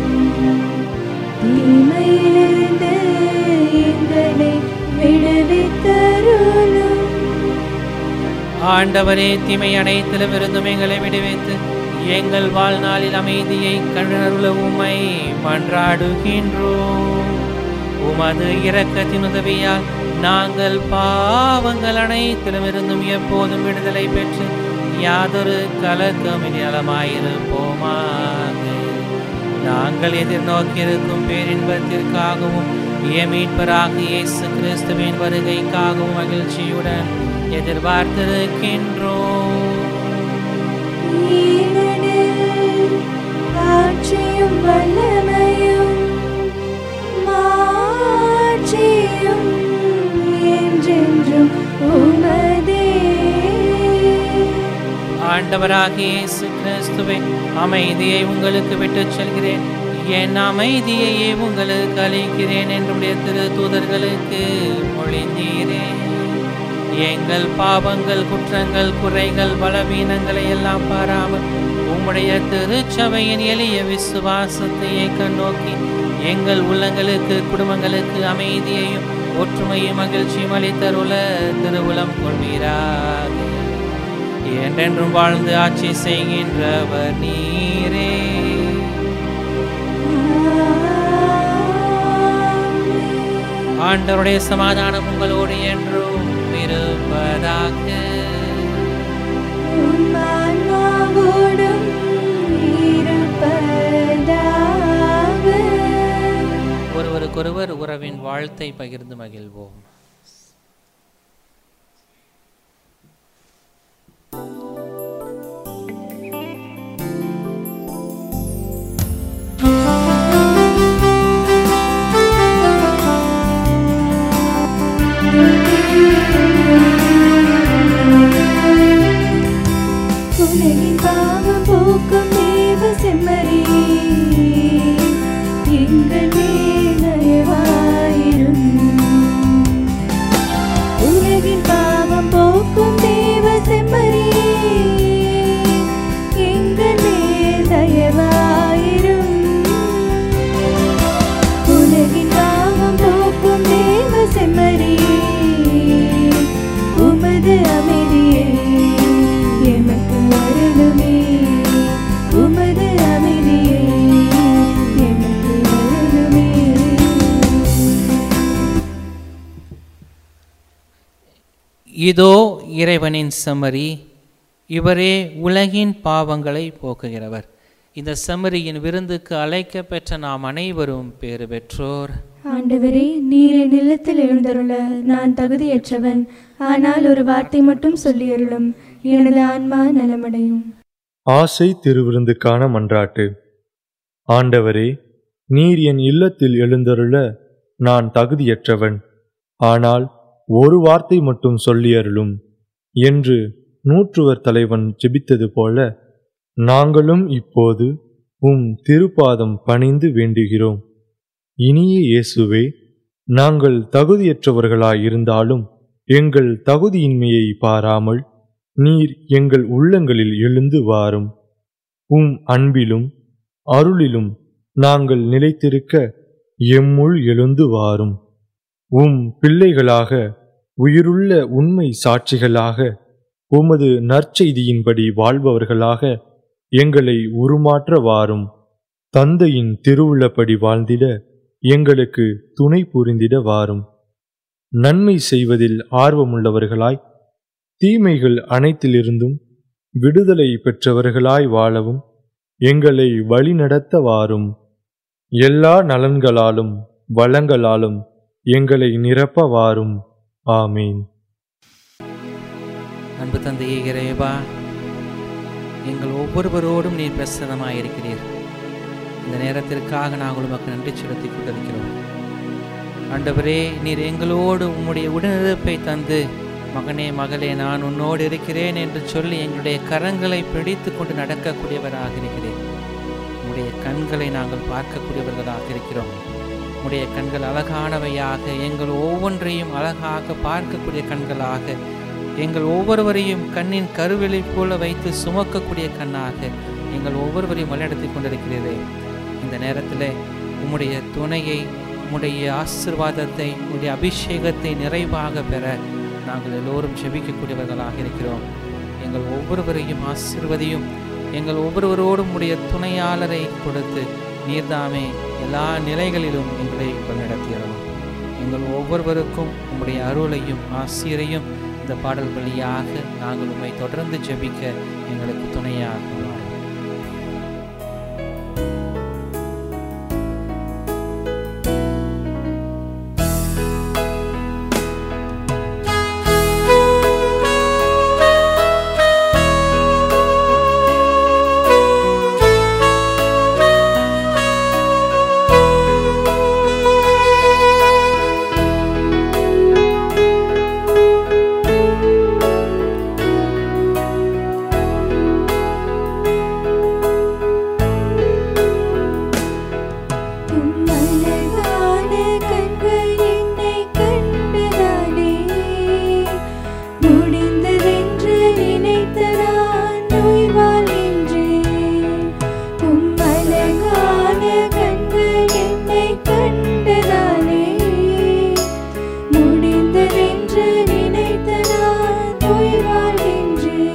தீமையிலிருந்து எங்களை விடுவித்தருளும் ஆண்டவரே தீமை அனைத்திலும் இருந்தும் எங்களை விடுவித்து எங்கள் வாழ்நாளில் அமைதியை கண்டருள உம்மை மன்றாடுகின்றோம் உமது இரக்கத்தின் உதவியால் நாங்கள் பாவங்கள் அனைத்திலுமிருந்தும் எப்போதும் விடுதலை பெற்று யாதொரு கலக்கமின் நலமாயிருப்போமாக நாங்கள் எதிர்நோக்கியிருக்கும் பேரின்பத்திற்காகவும் மீட்பராக இயேசு கிறிஸ்துவின் வருகைக்காகவும் மகிழ்ச்சியுடன் எதிர்பார்த்திருக்கின்றோம் ஏனெனில் ஆட்சியும் வல்லமையும் மாட்சியும் என்றென்றும் உமதே ஆண்டவராகிய இயேசு கிறிஸ்துவே அமைதியை உங்களுக்கு விட்டுச் செல்கிறேன் என் அமைதியையே உங்களுக்கு அளிக்கிறேன் என்னுடைய திரு தூதர்களுக்கு மொழிந்தீரே எங்கள் பாவங்கள் குற்றங்கள் குறைகள் பலவீனங்களை எல்லாம் பாராமல் உம்முடைய திருச்சபையின் எளிய விசுவாசத்தையே கண்ணோக்கி எங்கள் உள்ளங்களுக்கு குடும்பங்களுக்கு அமைதியையும் ஒற்றுமையும் மகிழ்ச்சியும் அளித்தருள திருவுளம் கொள்வீராக என்றென்றும் வாழ்ந்து ஆட்சி செய்கின்றவர் நீரே ஆண்டவருடைய சமாதானம் உங்களோடு என்றும் இருப்பதாக உம் ஆன்மாவோடும் இருப்பதாக ஒருவருக்கொருவர் உறவின் வாழ்த்தை பகிர்ந்து மகிழ்வோம் உலகின் பாவம் போக்கும் தேவ செம்மறியே எங்கள் மேல் தயவாயிரும் உலகின் பாவம் போக்கும் தேவ செம்மறியே எங்கள் மேல் தயவாயிரும் உலகின் பாவம் போக்கும் தேவ செம்மறியே உமது அமைதியை எமக்கு அருளுமே உமது அமைதியை எமக்கு அருளுமே இதோ இறைவனின் சமரி இவரே உலகின் பாவங்களை போக்குகிறவர் இந்த சமரியின் விருந்துக்கு அழைக்க பெற்ற நாம் அனைவரும் பேறு பெற்றோர் ஆண்டவரே நீர் என் இல்லத்தில் எழுந்தருள நான் தகுதியற்றவன் ஆனால் ஒரு வார்த்தை மட்டும் சொல்லியருளும் எனது ஆன்மா நலமடையும் ஆசை திருவிருந்துக்கான மன்றாட்டு ஆண்டவரே நீர் என் இல்லத்தில் எழுந்தருள நான் தகுதியற்றவன் ஆனால் ஒரு வார்த்தை மட்டும் சொல்லியருளும் என்று நூற்றுவர் தலைவன் ஜெபித்தது போல நாங்களும் இப்போது உம் திருப்பாதம் பணிந்து வேண்டுகிறோம் இனிய இயேசுவே நாங்கள் தகுதியற்றவர்களாயிருந்தாலும் எங்கள் தகுதியின்மையை பாராமல் நீர் எங்கள் உள்ளங்களில் எழுந்து வாரும் உம் அன்பிலும் அருளிலும் நாங்கள் நிலைத்திருக்க எம்முள் எழுந்து வாரும் உம் பிள்ளைகளாக உயிருள்ள உண்மை சாட்சிகளாக உமது நற்செய்தியின்படி வாழ்பவர்களாக எங்களை உருமாற்ற வாரும் தந்தையின் திருவுள்ளப்படி வாழ்ந்திட எங்களுக்கு துணை புரிந்திட வாரும் நன்மை செய்வதில் ஆர்வமுள்ளவர்களாய் தீமைகள் அனைத்திலிருந்தும் விடுதலை பெற்றவர்களாய் வாழவும் எங்களை வழிநடத்த வாரும் எல்லா நலன்களாலும் வளங்களாலும் எங்களை நிரப்ப வாரும் ஆமீன் அன்பு தந்தையே இறைவா எங்கள் ஒவ்வொருவரோடும் நீர் பிரசன்னமாயிருக்கிறீர் இந்த நேரத்திற்காக நாங்கள் உமக்கு நன்றி செலுத்திக் கொண்டிருக்கிறோம் ஆண்டவரே நீர் எங்களோடு உம்முடைய உடனிருப்பை தந்து மகனே மகளே நான் உன்னோடு இருக்கிறேன் என்று சொல்லி எங்களுடைய கரங்களை பிடித்து கொண்டு நடக்கக்கூடியவராக இருக்கிறேன் உம்முடைய கண்களை நாங்கள் பார்க்கக்கூடியவர்களாக இருக்கிறோம் உம்முடைய கண்கள் அழகானவையாக எங்கள் ஒவ்வொன்றையும் அழகாக பார்க்கக்கூடிய கண்களாக எங்கள் ஒவ்வொருவரையும் கண்ணின் கருவிலை போல வைத்து சுமக்கக்கூடிய கண்ணாக எங்கள் ஒவ்வொருவரையும் வழிநடத்தி கொண்டிருக்கிறீரே இந்த நேரத்தில் உம்முடைய துணையை உம்முடைய ஆசிர்வாதத்தை உம்முடைய அபிஷேகத்தை நிறைவாக பெற நாங்கள் எல்லோரும் ஜெபிக்கக்கூடியவர்களாக இருக்கிறோம் எங்கள் ஒவ்வொருவரையும் ஆசிர்வதியும் எங்கள் ஒவ்வொருவரோடும் உடைய துணையாளரை கொடுத்து நீர்தாமே எல்லா நிலைகளிலும் எங்களை வழிநடத்தியறணும் எங்கள் ஒவ்வொருவருக்கும் உம்முடைய அருளையும் ஆசிரியரையும் இந்த பாடல் வழியாக நாங்கள் உம்மை தொடர்ந்து ஜெபிக்க எங்களுக்கு துணையாக வாரும். உம்மழகான கண்கள் என்னை கண்டதாலே முடிந்ததென்று நினைத்த நான் உயிர் வாழ்கின்றேன் உம்மழகான கண்கள் என்னை கண்டதாலே முடிந்ததென்று நினைத்த நான் உயிர் வாழ்கின்றேன்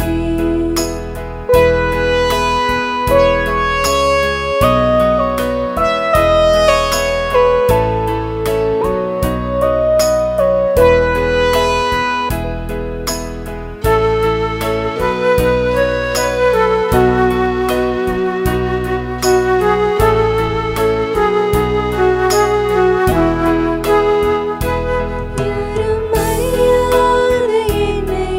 யாரும் அறியாத என்னை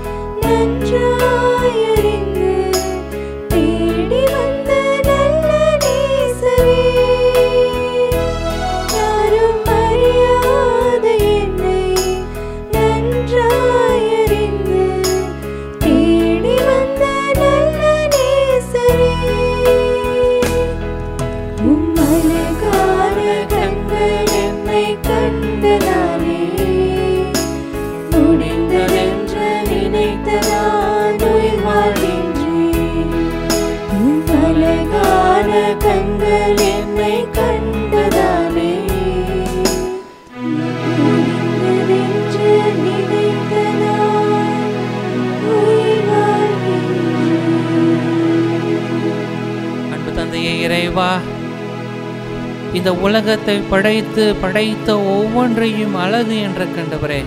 நன்றாயறிந்து தேடி வந்த நல்ல நேசரே யாரும் அறியாத என்னை நன்றாயறிந்து தேடி வந்த நல்ல நேசரே உம்மழகான கண்கள் என்னை கண்டதாலே முடிந்ததென்று நினைத்த நான் உயிர் வாழ்கின்றேன் உம்மழகான கண்கள் என்னை கண்டதாலே முடிந்ததென்று நினைத்த நான் உயிர் வாழ்கின்றேன் அன்பு தந்தையே இறைவா இந்த உலகத்தை படைத்து படைத்த ஒவ்வொன்றையும் அழகு என்று கண்டவரே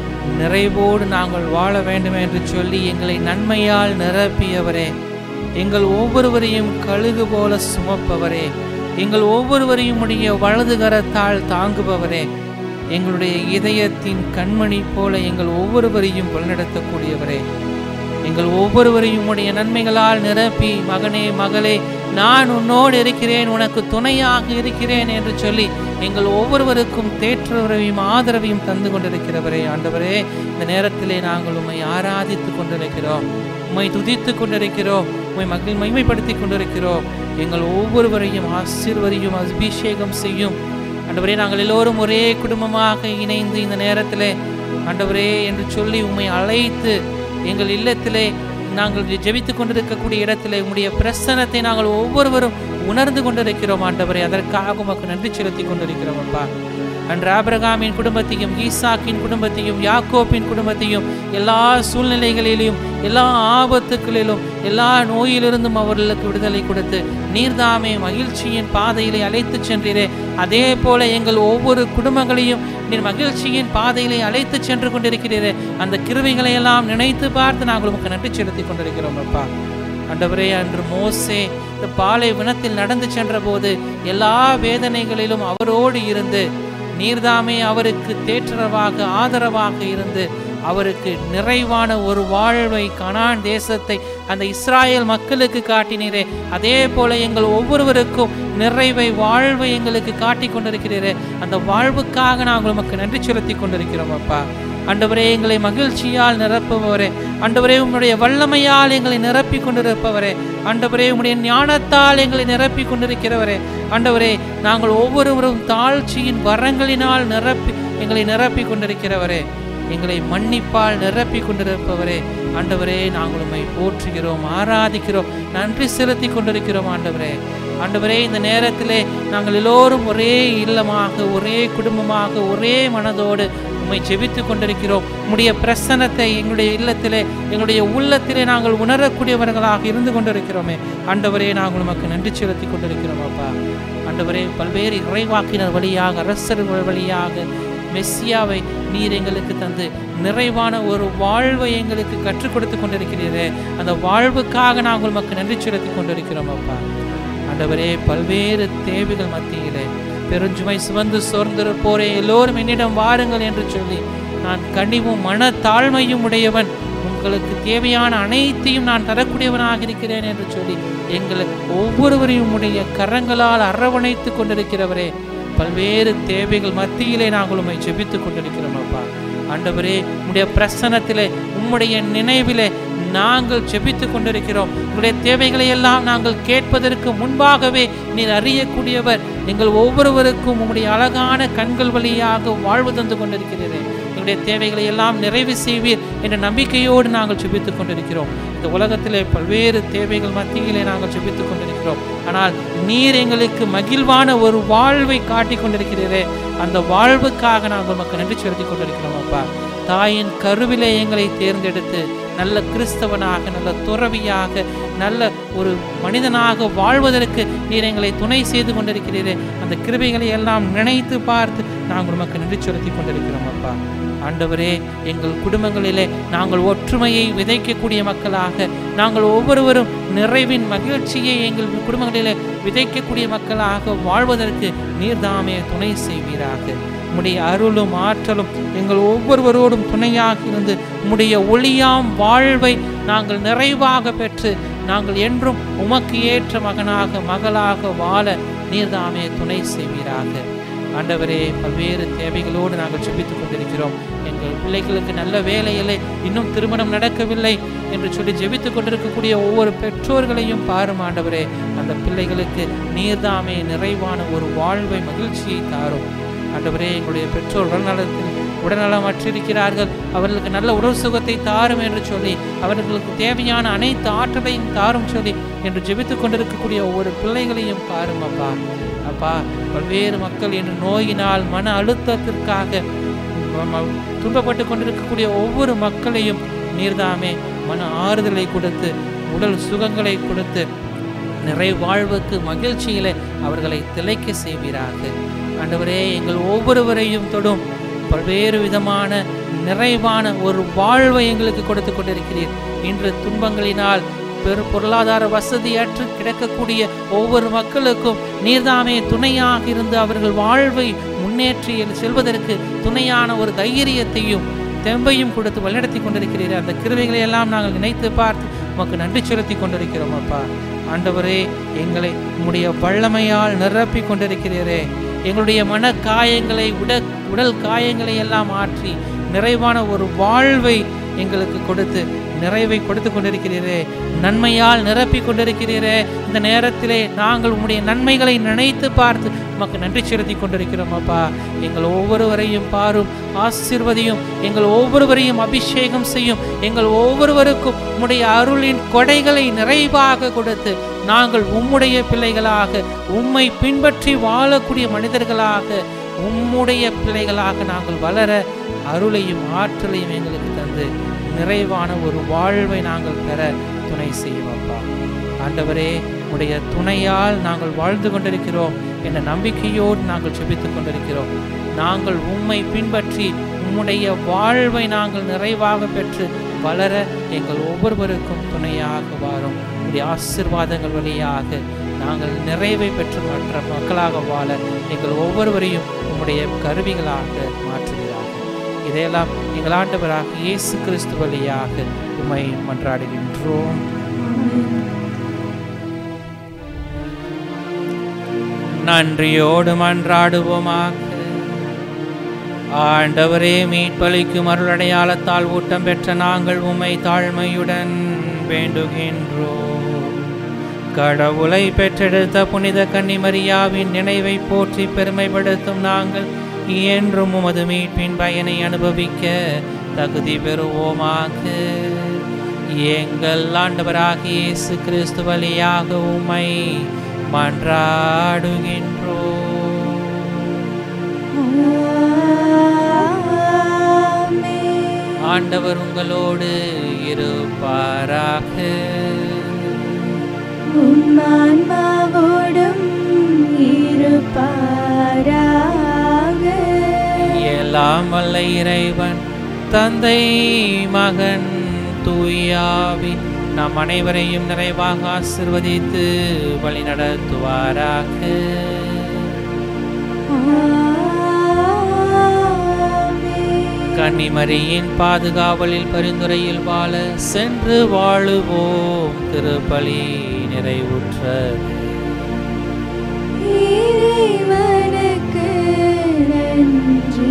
நிறைவோடு நாங்கள் வாழ வேண்டும் என்று சொல்லி எங்களை நன்மையால் நிரப்பியவரே எங்கள் ஒவ்வொருவரையும் கழுகு போல சுமப்பவரே எங்கள் ஒவ்வொருவரையும் உடைய வலது கரத்தால் தாங்குபவரே எங்களுடைய இதயத்தின் கண்மணி போல எங்கள் ஒவ்வொருவரையும் வழிநடத்தக்கூடியவரே எங்கள் ஒவ்வொருவரையும் உடைய நன்மைகளால் நிரப்பி மகனே மகளே நான் உன்னோடு இருக்கிறேன் உனக்கு துணையாக இருக்கிறேன் என்று சொல்லி எங்கள் ஒவ்வொருவருக்கும் தேற்றவரையும் ஆதரவையும் தந்து கொண்டிருக்கிறவரே ஆண்டவரே இந்த நேரத்திலே நாங்கள் உம்மை ஆராதித்து கொண்டிருக்கிறோம் உம்மை துதித்து கொண்டிருக்கிறோம் உம்மை மகிழ் மகிமைப்படுத்தி கொண்டிருக்கிறோம் எங்கள் ஒவ்வொருவரையும் ஆசீர்வதியும் அபிஷேகம் செய்யும் ஆண்டவரே நாங்கள் எல்லோரும் ஒரே குடும்பமாக இணைந்து இந்த நேரத்திலே ஆண்டவரே என்று சொல்லி உம்மை அழைத்து எங்கள் இல்லத்திலே நாங்கள் ஜெபித்துக் கொண்டிருக்கக்கூடிய இடத்திலே உம்முடைய பிரசனத்தை நாங்கள் ஒவ்வொருவரும் உணர்ந்து கொண்டிருக்கிறோம் ஆண்டவரே அதற்காக உமக்கு நன்றி செலுத்தி கொண்டிருக்கிறோம் அப்பா அன்று ஆபிரகாமின் குடும்பத்தையும் ஈசாக்கின் குடும்பத்தையும் யாக்கோப்பின் குடும்பத்தையும் எல்லா சூழ்நிலைகளிலும் எல்லா ஆபத்துக்களிலும் எல்லா நோயிலிருந்தும் அவர்களுக்கு விடுதலை கொடுத்து நீர்தாமே மகிழ்ச்சியின் பாதையிலே அழைத்துச் சென்றீரே அதே போல எங்கள் ஒவ்வொரு குடும்பங்களையும் நீர் மகிழ்ச்சியின் பாதையிலே அழைத்துச் சென்று கொண்டிருக்கிறீரே அந்த கிருவிகளை எல்லாம் நினைத்து பார்த்து நாங்கள் உமக்கு நன்றி செலுத்தி கொண்டிருக்கிறோம் அப்பா ஆண்டவரே அன்று மோசே இந்த பாலை வினத்தில் நடந்து சென்றபோது எல்லா வேதனைகளிலும் அவரோடு இருந்து நீர்தாமே அவருக்கு தேற்றரவாக ஆதரவாக இருந்து அவருக்கு நிறைவான ஒரு வாழ்வை கனான் தேசத்தை அந்த இஸ்ராயேல் மக்களுக்கு காட்டினீரே அதே போல எங்கள் ஒவ்வொருவருக்கும் நிறைவை வாழ்வை எங்களுக்கு காட்டி கொண்டிருக்கிறீரே அந்த வாழ்வுக்காக நாங்கள் உமக்கு நன்றி செலுத்தி கொண்டிருக்கிறோம் அப்பா ஆண்டவரே எங்களை மகிழ்ச்சியால் நிரப்புபவரே ஆண்டவரே உம்முடைய வல்லமையால் எங்களை நிரப்பி கொண்டிருப்பவரே ஆண்டவரே உம்முடைய ஞானத்தால் எங்களை நிரப்பி கொண்டிருக்கிறவரே ஆண்டவரே நாங்கள் ஒவ்வொருவரும் தாழ்ச்சியின் வரங்களினால் நிரப்பி எங்களை நிரப்பி கொண்டிருக்கிறவரே எங்களை மன்னிப்பால் நிரப்பி கொண்டிருப்பவரே ஆண்டவரே நாங்கள் உம்மை போற்றுகிறோம் ஆராதிக்கிறோம் நன்றி செலுத்தி கொண்டிருக்கிறோம் ஆண்டவரே ஆண்டவரே இந்த நேரத்திலே நாங்கள் எல்லோரும் ஒரே இல்லமாக ஒரே குடும்பமாக ஒரே மனதோடு உம்மை ஜெபித்து கொண்டிருக்கிறோம் உம்முடைய பிரசன்னத்தை எங்களுடைய இல்லத்திலே எங்களுடைய உள்ளத்திலே நாங்கள் உணரக்கூடியவர்களாக இருந்து கொண்டிருக்கிறோமே ஆண்டவரே நாங்கள் உமக்கு நன்றி செலுத்தி கொண்டிருக்கிறோம் அப்பா ஆண்டவரே பல்வேறு இறைவாக்கினர் வழியாக அரசர்கள் வழியாக மெஸ்ஸியாவை நீர் எங்களுக்கு தந்து நிறைவான ஒரு வாழ்வை எங்களுக்கு கற்றுக் கொடுத்து கொண்டிருக்கிறீரே அந்த வாழ்வுக்காக நாங்கள் உமக்கு நன்றி செலுத்தி கொண்டிருக்கிறோம் அப்பா ஆண்டவரே பல்வேறு தேவைகள் மத்தியிலே பெருஞ்சுமை சுமந்து சோர்ந்திருப்போரே எல்லோரும் என்னிடம் வாருங்கள் என்று சொல்லி நான் கனிவும் மனத்தாழ்மையும் உடையவன் உங்களுக்கு தேவையான அனைத்தையும் நான் தரக்கூடியவனாக இருக்கிறேன் என்று சொல்லி எங்களை ஒவ்வொருவரையும் உடைய கரங்களால் அரவணைத்து கொண்டிருக்கிறவரே பல்வேறு தேவைகள் மத்தியிலே நாங்கள் உம்மை ஜெபித்துக் கொண்டிருக்கிறோம் அப்பா ஆண்டவரே உம்முடைய பிரசன்னத்திலே உம்முடைய நினைவிலே நாங்கள் ஜெபித்துக் கொண்டிருக்கிறோம் உங்களுடைய தேவைகளை எல்லாம் நாங்கள் கேட்பதற்கு முன்பாகவே நீர் அறியக்கூடியவர் எங்கள் ஒவ்வொருவருக்கும் உம்முடைய அழகான கண்கள் வழியாக வாழ்வு தந்து கொண்டிருக்கிறீரே எங்களுடைய தேவைகளை எல்லாம் நிறைவு செய்வீர் என்ற நம்பிக்கையோடு நாங்கள் ஜெபித்துக் கொண்டிருக்கிறோம் இந்த உலகத்திலே பல்வேறு தேவைகள் மத்தியிலே நாங்கள் ஜெபித்துக் கொண்டிருக்கிறோம் ஆனால் நீர் எங்களுக்கு மகிழ்வான ஒரு வாழ்வை காட்டிக் கொண்டிருக்கிறீரே அந்த வாழ்வுக்காக நாங்கள் உமக்கு நன்றி செலுத்திக் கொண்டிருக்கிறோம் அப்பா தாயின் கருவிலே எங்களை தேர்ந்தெடுத்து நல்ல கிறிஸ்தவனாக நல்ல துறவியாக நல்ல ஒரு மனிதனாக வாழ்வதற்கு நீர் எங்களை துணை செய்து கொண்டிருக்கிறீரே அந்த கிருபைகளை எல்லாம் நினைத்து பார்த்து நாங்கள் உமக்கு நன்றி செலுத்திக் கொண்டிருக்கிறோம் அப்பா ஆண்டவரே எங்கள் குடும்பங்களிலே நாங்கள் ஒற்றுமையை விதைக்கக்கூடிய மக்களாக நாங்கள் ஒவ்வொருவரும் நிறைவின் மகிழ்ச்சியை எங்கள் குடும்பங்களிலே விதைக்கக்கூடிய மக்களாக வாழ்வதற்கு நீர்தாமே துணை செய்வீராக உம்முடைய அருளும் ஆற்றலும் எங்கள் ஒவ்வொருவரோடும் துணையாக இருந்து உம்முடைய ஒளியாம் வாழ்வை நாங்கள் நிறைவாக பெற்று நாங்கள் என்றும் உமக்கு ஏற்ற மகனாக மகளாக வாழ நீர்தாமே துணை செய்வீராக ஆண்டவரே பல்வேறு தேவைகளோடு நாங்கள் செபித்துக் கொண்டிருக்கிறோம் எங்கள் பிள்ளைகளுக்கு நல்ல வேலையிலே இன்னும் திருமணம் நடக்கவில்லை என்று சொல்லி ஜெபித்துக் கொண்டிருக்கக்கூடிய ஒவ்வொரு பெற்றோர்களையும் பாரும் ஆண்டவரே அந்த பிள்ளைகளுக்கு நீர்தாமே நிறைவான ஒரு வாழ்வை மகிழ்ச்சியை தாரும் ஆண்டவரே எங்களுடைய பெற்றோர் உடல்நலத்தில் உடல்நலம் அற்றிருக்கிறார்கள் அவர்களுக்கு நல்ல உடல் சுகத்தை தாரும் என்று சொல்லி அவர்களுக்கு தேவையான அனைத்து ஆற்றலையும் தாரும் சொல்லி என்று ஜெபித்துக் கொண்டிருக்கக்கூடிய ஒவ்வொரு பிள்ளைகளையும் பாரும் அப்பா அப்பா பல்வேறு மக்கள் என்று நோயினால் மன அழுத்தத்திற்காக ம- ம- துன்பப்பட்டு கொண்டிருக்கக்கூடிய ஒவ்வொரு மக்களையும் நீர்தாமே மன ஆறுதலை கொடுத்து உடல் சுகங்களை கொடுத்து நிறைவாழ்வுக்கு மகிழ்ச்சியிலே அவர்களை திளைக்க செய்வீராக ஆண்டவரே எங்கள் ஒவ்வொருவரையும் தொடும் பல்வேறு விதமான நிறைவான ஒரு வாழ்வை எங்களுக்கு கொடுத்து கொண்டிருக்கிறீர் இன்று துன்பங்களினால் பெரு பொருளாதார வசதியற்று கிடக்கக்கூடிய ஒவ்வொரு மக்களுக்கும் நீர்தாமே துணையாக இருந்து அவர்கள் வாழ்வை முன்னேற்றி செல்வதற்கு துணையான ஒரு தைரியத்தையும் தெம்பையும் கொடுத்து வழிநடத்தி கொண்டிருக்கிறீர் அந்த கிருவைகளை எல்லாம் நாங்கள் நினைத்து பார்த்து உமக்கு நன்றி செலுத்தி கொண்டிருக்கிறோம் அப்பா ஆண்டவரே எங்களை உம்முடைய வல்லமையால் நிரப்பி கொண்டிருக்கிறீரே எங்களுடைய மன காயங்களை உட உடல் காயங்களை எல்லாம் ஆற்றி நிறைவான ஒரு வாழ்வை எங்களுக்கு கொடுத்து நிறைவை கொடுத்து கொண்டிருக்கிறீரே நன்மையால் நிரப்பி கொண்டிருக்கிறீரே இந்த நேரத்திலே நாங்கள் உம்முடைய நன்மைகளை நினைத்து பார்த்து உமக்கு நன்றி செலுத்தி கொண்டிருக்கிறோம் அப்பா எங்கள் ஒவ்வொருவரையும் பாரும் ஆசிர்வதியும் எங்கள் ஒவ்வொருவரையும் அபிஷேகம் செய்யும் எங்கள் ஒவ்வொருவருக்கும் உம்முடைய அருளின் கொடைகளை நிறைவாக கொடுத்து நாங்கள் உம்முடைய பிள்ளைகளாக உம்மை பின்பற்றி வாழக்கூடிய மனிதர்களாக உம்முடைய பிள்ளைகளாக நாங்கள் வளர அருளையும் ஆற்றலையும் எங்களுக்கு தந்து நிறைவான ஒரு வாழ்வை நாங்கள் பெற துணை செய்யும் அப்பா ஆண்டவரே உடைய துணையால் நாங்கள் வாழ்ந்து கொண்டிருக்கிறோம் என்ற நம்பிக்கையோடு நாங்கள் செபித்துக் கொண்டிருக்கிறோம் நாங்கள் உம்மை பின்பற்றி உம்முடைய வாழ்வை நாங்கள் நிறைவாக பெற்று வளர எங்கள் ஒவ்வொருவருக்கும் துணையாக வாரும் உடைய ஆசிர்வாதங்கள் வழியாக நாங்கள் நிறைவை பெற்று மற்ற மக்களாக வாழ எங்கள் ஒவ்வொருவரையும் உம்முடைய கருவிகளாக மாற்றுகிறார்கள் இதையெல்லாம் எங்கள் ஆண்டவராக இயேசு கிறிஸ்து வழியாக உம்மை மன்றாடுகின்றோம் நன்றியோடு மன்றாடுவோமாக ஆண்டவரே மீட்பளிக்கும் அருளடையாளத்தால் ஊட்டம் பெற்ற நாங்கள் உம்மை தாழ்மையுடன் வேண்டுகின்றோம் கடவுளை பெற்றெடுத்த புனித கன்னிமரியாவின் நினைவை போற்றி பெருமைப்படுத்தும் நாங்கள் என்றும் உமது மீட்பின் பயனை அனுபவிக்க தகுதி பெறுவோமாக எங்கள் ஆண்டவராகிய இயேசு கிறிஸ்து வழியாக உம்மை மன்றாடுகின்றோம் ஆண்டவர் உங்களோடு இருப்பாராக உம்மான்மாவோடும் இருப்பாராக எல்லா எல்லாம் வல்ல இறைவன் தந்தை மகன் தூயாவி நாம் அனைவரையும் நிறைவாக ஆசிர்வதித்து வழிநடத்துவாராக கன்னிமரியின் பாதுகாவலில் பரிந்துரையில் வாழ சென்று வாழுவோம் திருப்பலி நிறைவுற்றது இறைவனுக்கு நன்றி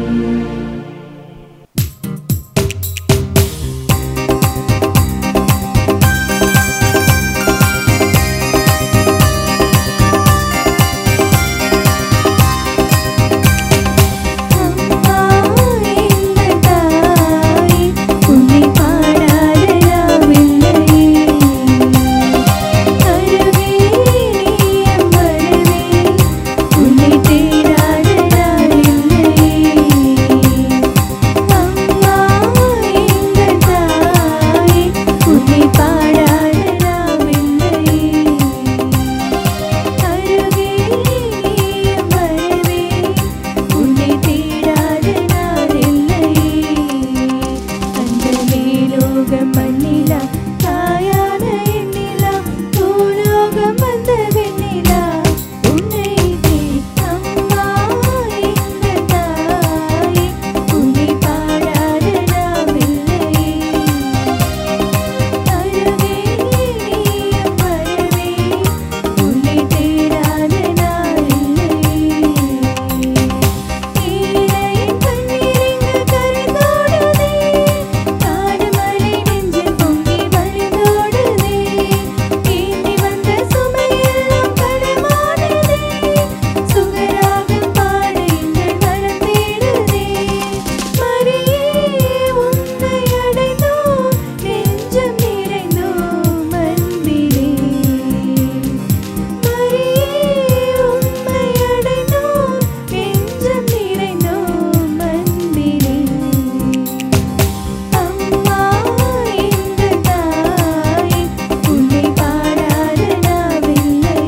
அம்மா எங்கள் தாய் உன்னை பாடாத நாவில்லை அருகே நீயம் வரவே உன்னை தேடாத நாளில்லை அம்மா எங்கள் தாய் உன்னை பாடாத நாவில்லை அருகே நீயம் வரவே உன்னை தேடாத நாளில்லை அந்த மேலோகம் மண்ணிலா தாயான எண்ணிலா பூலோகம் வந்த வெண்ணிலா உன்னை அம்மா எங்கள் தாய் உன்னை பாடாத நாவில்லை அருகே நீயம் வரவே உன்னை தேடாத நாளில்லை ஈரையின் கண்ணீரிங்கு கரைந்தோடுதே காடுமலை நெஞ்சில் பொங்கி வழிந்தோடுதே ஏந்தி வந்த சுமையெல்லாம் கடமாடுதே சுகராகம் பாட எங்கள் மனம் தேடுதே மரியே உன்னை அடைந்தோம் நெஞ்சம் நிறைந்தோம் அன்பிலே மரியே உம்மை அடைந்தோம் நெஞ்சம் நிறைந்தோம் அன்பிலே அம்மா எங்கள் தாய் உன்னை பாடாத நாவில்லை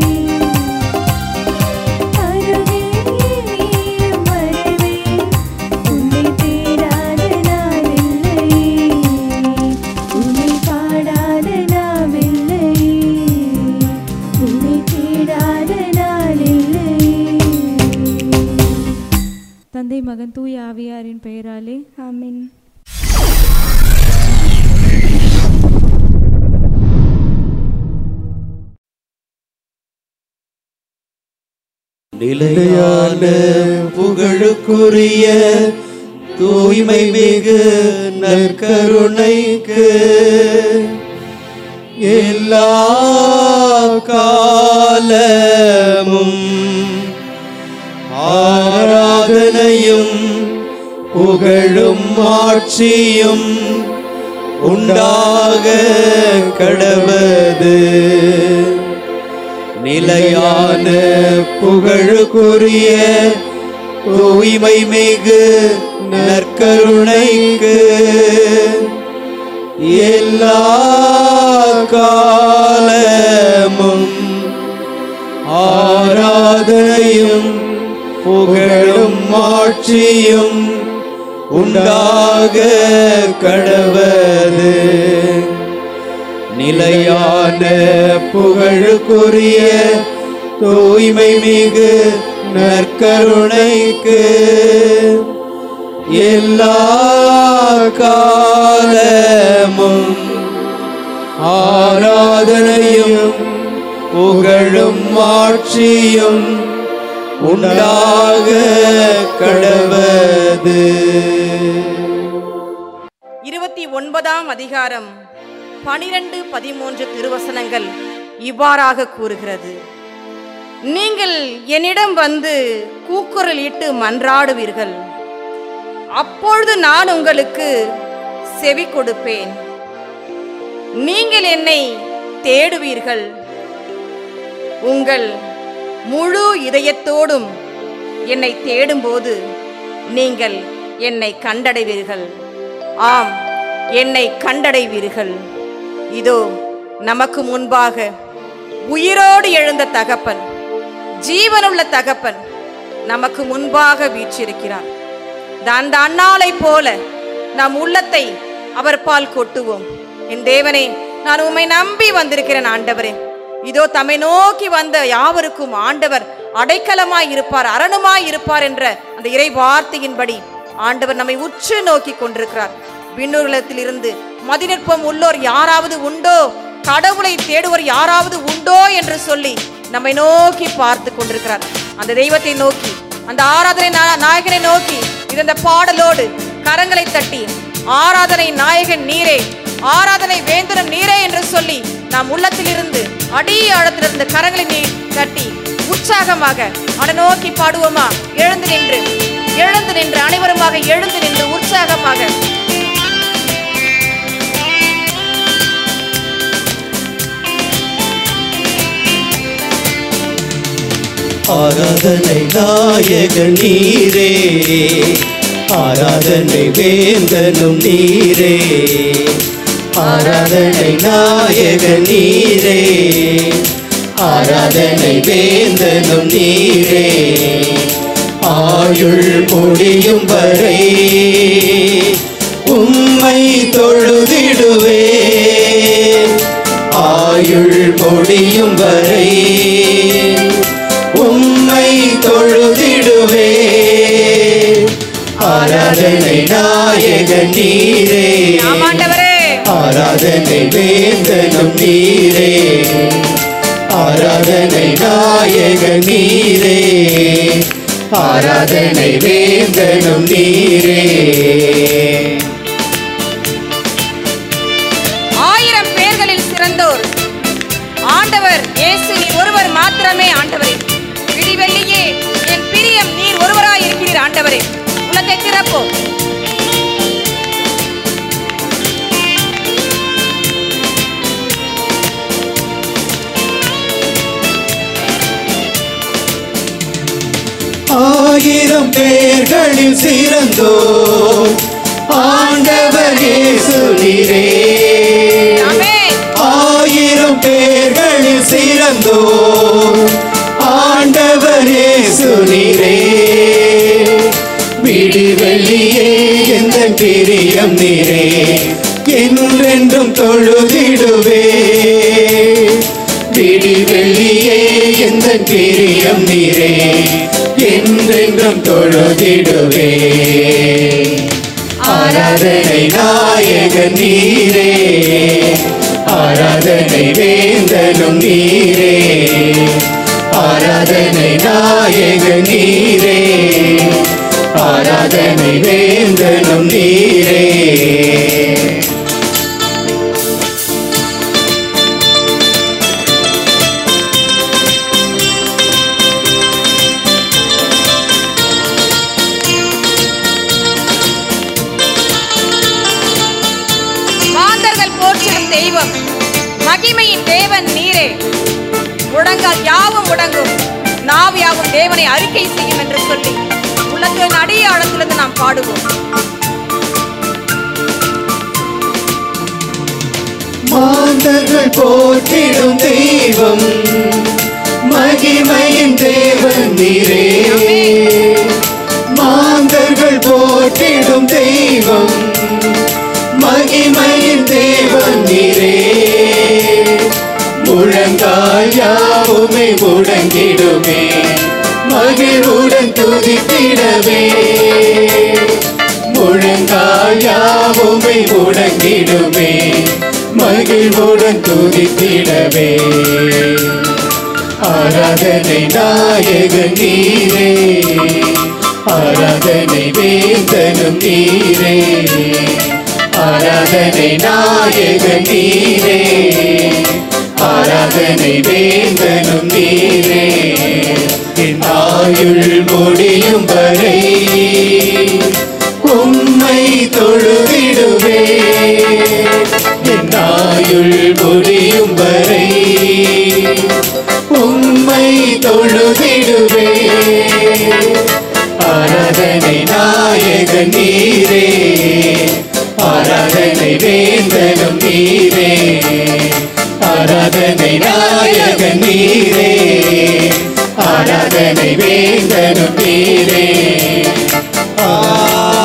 அருகே நீயும் வரவே உன்னை தேடாத நாளில்லை உன்னை பாடாத நாவில்லை உன்னை தேடாத நாளில்லை தந்தை மகன் தூய ஆவியாரின் பெயராலே ஆமென் நிலையான புகழுக்குரிய தூய்மை மிகு நற்கருணைக்கு எல்லா காலமும் ஆராதனையும் புகழும் ஆட்சியும் உண்டாக கடவது நிலையான புகழுக்குரிய தூய்மை மிகு நற்கருணைக்கு எல்லா காலமும் ஆராதனையும் புகழும் ஆட்சியும் உண்டாக கடவது நிலையான புகழுக்குரிய தூய்மை மிகு நற்கருணைக்கு எல்லா காலமும் ஆராதனையும் புகழும் ஆட்சியும் உண்டாக கடவது இருபத்தி ஒன்பதாம் அதிகாரம் பனிரெண்டு பதிமூன்று திருவசனங்கள் இவ்வாறாக கூறுகிறது நீங்கள் என்னிடம் வந்து கூக்குரலிட்டு மன்றாடுவீர்கள் அப்பொழுது நான் உங்களுக்கு செவி கொடுப்பேன் நீங்கள் என்னை தேடுவீர்கள் உங்கள் முழு இதயத்தோடும் என்னை தேடும்போது நீங்கள் என்னை கண்டடைவீர்கள் ஆம் என்னை கண்டடைவீர்கள் இதோ நமக்கு முன்பாக உயிரோடு எழுந்த தகப்பன் ஜீவனுள்ள தகப்பன் நமக்கு முன்பாக வீற்றிருக்கிறார் இந்த அந்த அண்ணாளை போல நம் உள்ளத்தை அவர் பால் கொட்டுவோம் என் தேவனே நான் உம்மை நம்பி வந்திருக்கிறேன் ஆண்டவரே இதோ தம்மை நோக்கி வந்த யாவருக்கும் ஆண்டவர் அடைக்கலமாய் இருப்பார் அரணுமாய் இருப்பார் என்ற அந்த இறை வார்த்தையின்படி ஆண்டவர் நம்மை உற்று நோக்கி கொண்டிருக்கிறார் விண்ணுலகத்தில் இருந்து மதிநுட்பம் உள்ளோர் யாராவது உண்டோ கடவுளை தேடுவோர் யாராவது உண்டோ என்று சொல்லி நம்மை நோக்கி பார்த்து கொண்டிருக்கிறார் அந்த தெய்வத்தை நோக்கி அந்த ஆராதனை நா- நாயகனை நோக்கி இது அந்த பாடலோடு கரங்களை தட்டி ஆராதனை நாயகன் நீரே ஆராதனை வேந்தனும் நீரே என்று சொல்லி நாம் உள்ளத்திலிருந்து அடி ஆழத்திலிருந்து கரங்களை நீ தட்டி உற்சாகமாக அவனை நோக்கி பாடுவோமா எழுந்து நின்று எழுந்து நின்று அனைவருமாக எழுந்து நின்று உற்சாகமாக ஆராதனை நாயகன் நீரே ஆராதனை வேந்தனும் நீரே ஆராதனை நாயகன் நீரே ஆராதனை வேந்தனும் நீரே ஆயுள் முடியும் வரை உம்மை தொழுதிடுவேன் ஆயுள் முடியும் வரை உம்மை தொழுதிடுவே ஆராதனை நாயக நீரே ஆமாண்டவரே ஆராதனை வேந்தனும் நீரே ஆராதனை நாயக நீரே ஆராதனை வேந்தனும் நீரே ஆயிரம் பேர்களில் சிறந்தோர் ஆண்டவர் இயேசு நீர் ஒருவர் மாத்திரமே ஆண்டவரே விடிவெள்ளியே என் பிரியம் நீர் ஒருவராய் இருக்கிறீர் ஆண்டவரே உலகை திறப்போம் ஆயிரம் பேர்களில் சிறந்தோர் ஆண்டவர் இயேசு நீரே ஆமென் ஆயிரம் பேர்களில் சிறந்தோர் ஆண்டவர் இயேசு நீரே விடிவெள்ளியே எந்த பிரியம் நீரே என்றென்றும் தொழுதிடுவே விடிவெள்ளியே எந்த பிரியம் நீரே என்றென்றும் தொழுதிடுவே ஆராதனை நாயக நீரே ஆராதனை வேந்தனும் நீரே ஆராதனை நாயக நீரே ஆராதனை வேந்தனும் நீரே மாந்தர்கள் போற்றிடும் தெய்வம் மகிமையின் தேவன் நீரே முழங்கால் யாவும் முடங்கும் நாவு யாவும் தேவனை அறிக்கை செய்யும் என்று சொல்லி உள்ளத்தின் அடியாழத்திலிருந்து நாம் பாடுவோம் மாந்தர்கள் போற்றிடும் தெய்வம் மகிமையின் தேவன் நீரே மாந்தர்கள் போற்றிடும் தெய்வம் மகிமையின் தேவன் நீரே முழங்கால் யாவுமே முடங்கிடுமே மகிழ்வுடன் துதித்திடவே முழங்கால் யாவுமே முடங்கிடுமே மகிழ்வுடன் துதித்திடவே ஆராதனை நாயக நீரே ஆராதனை வேந்தனும் நீரே ஆராதனை நாயக நீரே ஆராதனை வேந்தனும் நீரே என் ஆயுள் முடியும் வரை உம்மை தொழுதிடுவே என் ஆயுள் முடியும் வரை உம்மை தொழுதிடுவே ஆராதனை நாயக நீரே ஆராதனை வேந்தனும் நீரே ஆராதனை நாயக நீரே ஆராதனை வேந்தனும் நீரே ஆ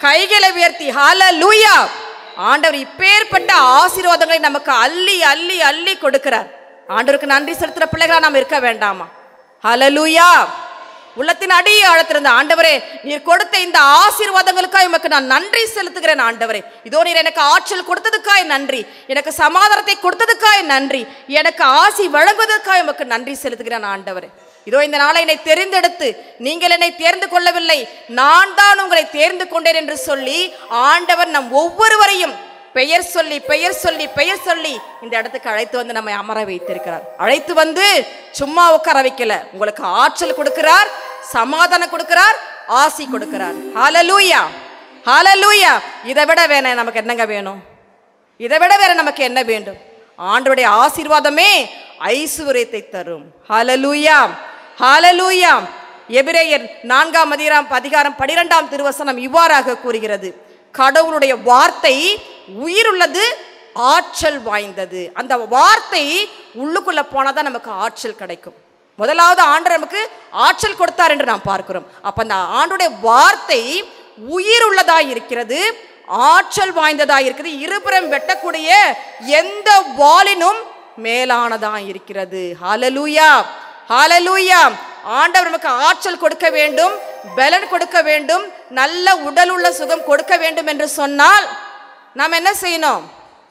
கைகளை உயர்த்தி ஹalleluya ஆண்டவர் இப்பேற்பட்ட ஆசீர்வாதங்களை நமக்கு அள்ளி அள்ளி அள்ளி கொடுக்கிறார் ஆண்டவருக்கு நன்றி செலுத்துற பிள்ளைகளா நாம் இருக்க வேண்டாமா ஹalleluya உள்ளத்தின் அடி ஆழத்திருந்த ஆண்டவரே நீர் கொடுத்த இந்த ஆசீர்வாதங்களுக்காக உமக்கு நான் நன்றி செலுத்துகிறேன் ஆண்டவரே இதோ நீர் எனக்கு ஆற்றல் கொடுத்ததுக்காய் நன்றி எனக்கு சமாதானத்தை கொடுத்ததுக்காய் நன்றி எனக்கு ஆசி வழங்குவதற்காக உமக்கு நன்றி செலுத்துகிறேன் ஆண்டவரே இதோ இந்த நாளை என்னை தெரிந்தெடுத்து நீங்கள் என்னை தேர்ந்து கொள்ளவில்லை நான் தான் உங்களை தேர்ந்து கொண்டேன் என்று சொல்லி ஆண்டவர் நம் ஒவ்வொருவரையும் பெயர் சொல்லி பெயர் சொல்லி பெயர் சொல்லி இந்த இடத்துக்கு அழைத்து வந்து நம்மை அமர வைத்திருக்கிறார் அழைத்து வந்து சும்மா உட்கார வைக்கல உங்களுக்கு ஆற்றல் கொடுக்கிறார் சமாதானம் கொடுக்கிறார் ஆசி கொடுக்கிறார் ஹalleluya ஹalleluya இதை விட வேணாம் நமக்கு என்னங்க வேணும் இதை விட வேற நமக்கு என்ன வேண்டும் ஆண்டவருடைய ஆசீர்வாதமே ஐஸ்வர்யத்தை தரும் ஹalleluya ஹalleluya எபிரேயர் நான்காம் அதிகாரம் அதிகாரம் பனிரெண்டாம் திருவசனம் இவ்வாறாக கூறுகிறது கடவுளுடைய வார்த்தை உயிருள்ளது ஆற்றல் வாய்ந்தது அந்த வார்த்தை உள்ளுக்குள்ள போனாதான் நமக்கு ஆற்றல் கிடைக்கும் முதலாவது ஆண்டவர் நமக்கு ஆற்றல் கொடுத்தார் என்று நாம் பார்க்கிறோம் அப்ப அந்த ஆண்டுடைய வார்த்தை உயிர் உள்ளதாய் இருக்கிறது ஆற்றல் வாய்ந்ததாய் இருக்குது இருபுறம் வெட்டக்கூடிய எந்த வாளினும் மேலானதாய் இருக்கிறது ஹalleluya ஹalleluya ஆண்டவர் நமக்கு ஆற்றல் கொடுக்க வேண்டும் பலன் கொடுக்க வேண்டும் நல்ல உடல் உள்ள சுகம் கொடுக்க வேண்டும் என்று சொன்னால் நாம் என்ன செய்யணும்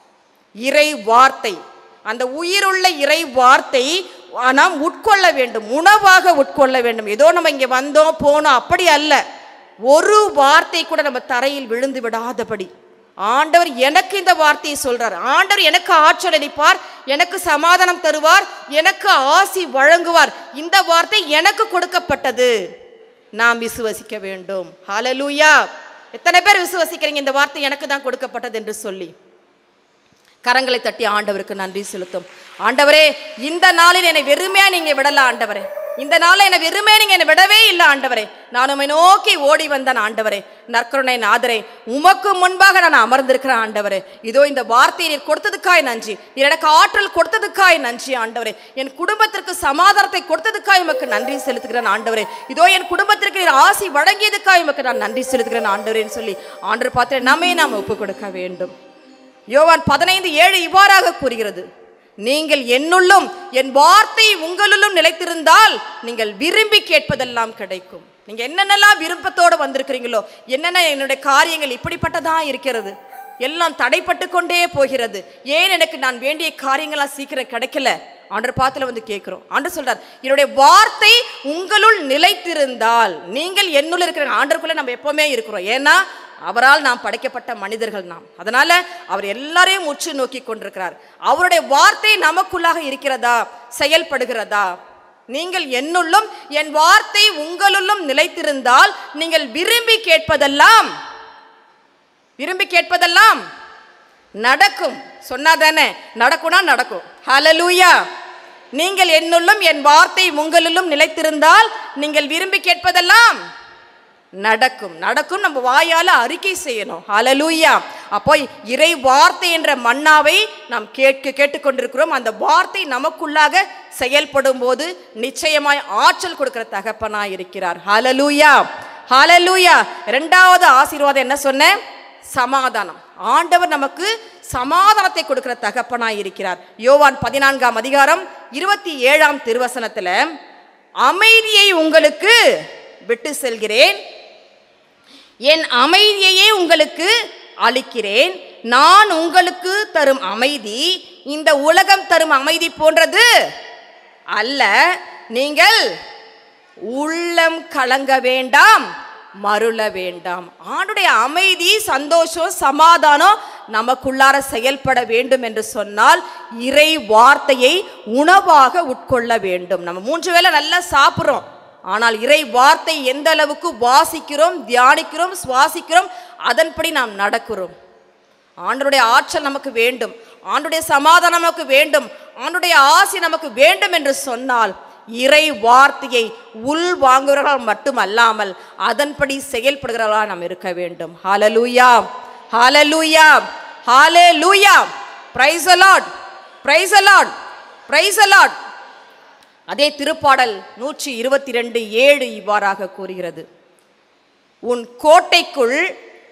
இறை வார்த்தை அந்த உயிருள்ள இறை வார்த்தை நாம் உட்கொள்ள வேண்டும் உணவாக உட்கொள்ள வேண்டும் ஏதோ நம்ம இங்கே வந்தோம் போனோம் அப்படி அல்ல ஒரு வார்த்தை கூட நம்ம தரையில் விழுந்து விடாதபடி ஆண்டவர் எனக்கு இந்த வார்த்தையை சொல்றார் ஆண்டவர் எனக்கு ஆற்றல் அளிப்பார் எனக்கு சமாதானம் தருவார் எனக்கு ஆசி வழங்குவார் இந்த வார்த்தை எனக்கு கொடுக்கப்பட்டது நாம் விசுவசிக்க வேண்டும் ஹalleluya எத்தனை பேர் விசுவசிக்கிறீங்க இந்த வார்த்தை எனக்கு தான் கொடுக்கப்பட்டது என்று சொல்லி கரங்களை தட்டி ஆண்டவருக்கு நன்றி செலுத்தும் ஆண்டவரே இந்த நாளில் என்னை வெறுமையா நீங்க விடல ஆண்டவரே இந்த நாளில் என்னை வெறுமையா நீங்க என்னை விடவே இல்லை ஆண்டவரே நான் உம்மை நோக்கி ஓடி வந்தேன் ஆண்டவரே நற்கருணை நாதரே உமக்கு முன்பாக நான் அமர்ந்திருக்கிறேன் ஆண்டவரே இதோ இந்த வார்த்தையை நீர் கொடுத்ததுக்காய் நன்றி நீர் எனக்கு ஆற்றல் கொடுத்ததுக்காய் நன்றி ஆண்டவரே என் குடும்பத்திற்கு சமாதானத்தை கொடுத்ததுக்காய் உமக்கு நன்றி செலுத்துகிறேன் ஆண்டவரே இதோ என் குடும்பத்திற்கு நீர் ஆசி வழங்கியதுக்காய் உமக்கு நான் நன்றி செலுத்துகிறேன் ஆண்டவரேன்னு சொல்லி ஆண்டவர் பார்த்து நம்மை நாம் ஒப்புக் கொடுக்க வேண்டும் யோவான் பதினைந்து ஏழு இவ்வாறாக கூறுகிறது நீங்கள் என்னுள்ளும் என் வார்த்தை உங்களுள்ளும் நிலைத்திருந்தால் நீங்கள் விரும்பி கேட்பதெல்லாம் கிடைக்கும் நீங்க என்னென்னலாம் விருப்பத்தோடு வந்திருக்கிறீங்களோ என்னென்ன என்னுடைய காரியங்கள் இப்படிப்பட்டதா இருக்கிறது எல்லாம் தடைப்பட்டு கொண்டே போகிறது ஏன் எனக்கு நான் வேண்டிய காரியங்கள்லாம் சீக்கிரம் கிடைக்கல ஆண்டர் பாத்துல வந்து கேட்கிறோம் ஆண்டர் சொல்றார் என்னுடைய வார்த்தை உங்களுள் நிலைத்திருந்தால் நீங்கள் என்னுள் இருக்கிற ஆண்டருக்குள்ள நம்ம எப்பவுமே இருக்கிறோம் ஏன்னா அவரால் நாம் படைக்கப்பட்ட மனிதர்கள் நாம் அதனால அவர் எல்லாரையும் உற்று நோக்கி கொண்டிருக்கிறார் அவருடைய வார்த்தை நமக்குள்ளாக இருக்கிறதா செயல்படுகிறதா நீங்கள் என்னுள்ளும் என் வார்த்தை உங்களுள்ளும் நிலைத்திருந்தால் நீங்கள் விரும்பி கேட்பதெல்லாம் விரும்பி கேட்பதெல்லாம் நடக்கும் சொன்னாதானே நடக்கும்னா நடக்கும் ஹalleluya நீங்கள் என்னுள்ளும் என் வார்த்தை உங்களுள்ளும் நிலைத்திருந்தால் நீங்கள் விரும்பி கேட்பதெல்லாம் நடக்கும் நடக்கும் நம்ம வாயால அறிக்கை செய்யணும் ஹalleluya அப்போ இறை வார்த்தை என்ற மன்னாவை நாம் கேட்க கேட்டுக்கொண்டிருக்கிறோம் அந்த வார்த்தை நமக்குள்ளாக செயல்படும் போது நிச்சயமாய் ஆற்றல் கொடுக்கிற தகப்பனாய் இருக்கிறார் ஹalleluya ஹalleluya இரண்டாவது ஆசீர்வாதம் என்ன சொன்னேன் சமாதானம் ஆண்டவர் நமக்கு சமாதானத்தை கொடுக்கிற தகப்பனாய் இருக்கிறார் யோவான் பதினான்காம் அதிகாரம் இருபத்தி ஏழாம் திருவசனத்துல அமைதியை உங்களுக்கு விட்டு செல்கிறேன் என் அமைதியையே உங்களுக்கு அளிக்கிறேன் நான் உங்களுக்கு தரும் அமைதி இந்த உலகம் தரும் அமைதி போன்றது அல்ல நீங்கள் உள்ளம் கலங்க வேண்டாம் மருள வேண்டாம் ஆண்டுடைய அமைதி சந்தோஷம் சமாதானம் நமக்குள்ளார செயல்பட வேண்டும் என்று சொன்னால் இறை வார்த்தையை உணவாக உட்கொள்ள வேண்டும் நம்ம மூன்று வேளை நல்லா சாப்பிட்றோம் ஆனால் இறை வார்த்தை எந்த அளவுக்கு வாசிக்கிறோம் தியானிக்கிறோம் சுவாசிக்கிறோம் அதன்படி நாம் நடக்கிறோம் ஆண்டருடைய ஆற்றல் நமக்கு வேண்டும் ஆண்டுடைய சமாதானம் நமக்கு வேண்டும் ஆண்டுடைய ஆசி நமக்கு வேண்டும் என்று சொன்னால் இறை வார்த்தையை உள் வாங்குகிறவர்கள் மட்டுமல்லாமல் அதன்படி செயல்படுகிறவர்களாக நாம் இருக்க வேண்டும் ஹalleluya ஹalleluya ஹalleluya praise the lord praise the lord praise the lord அதே திருப்பாடல் நூற்றி இருபத்தி ரெண்டு ஏழு இவ்வாறாக கூறுகிறது உன் கோட்டைக்குள்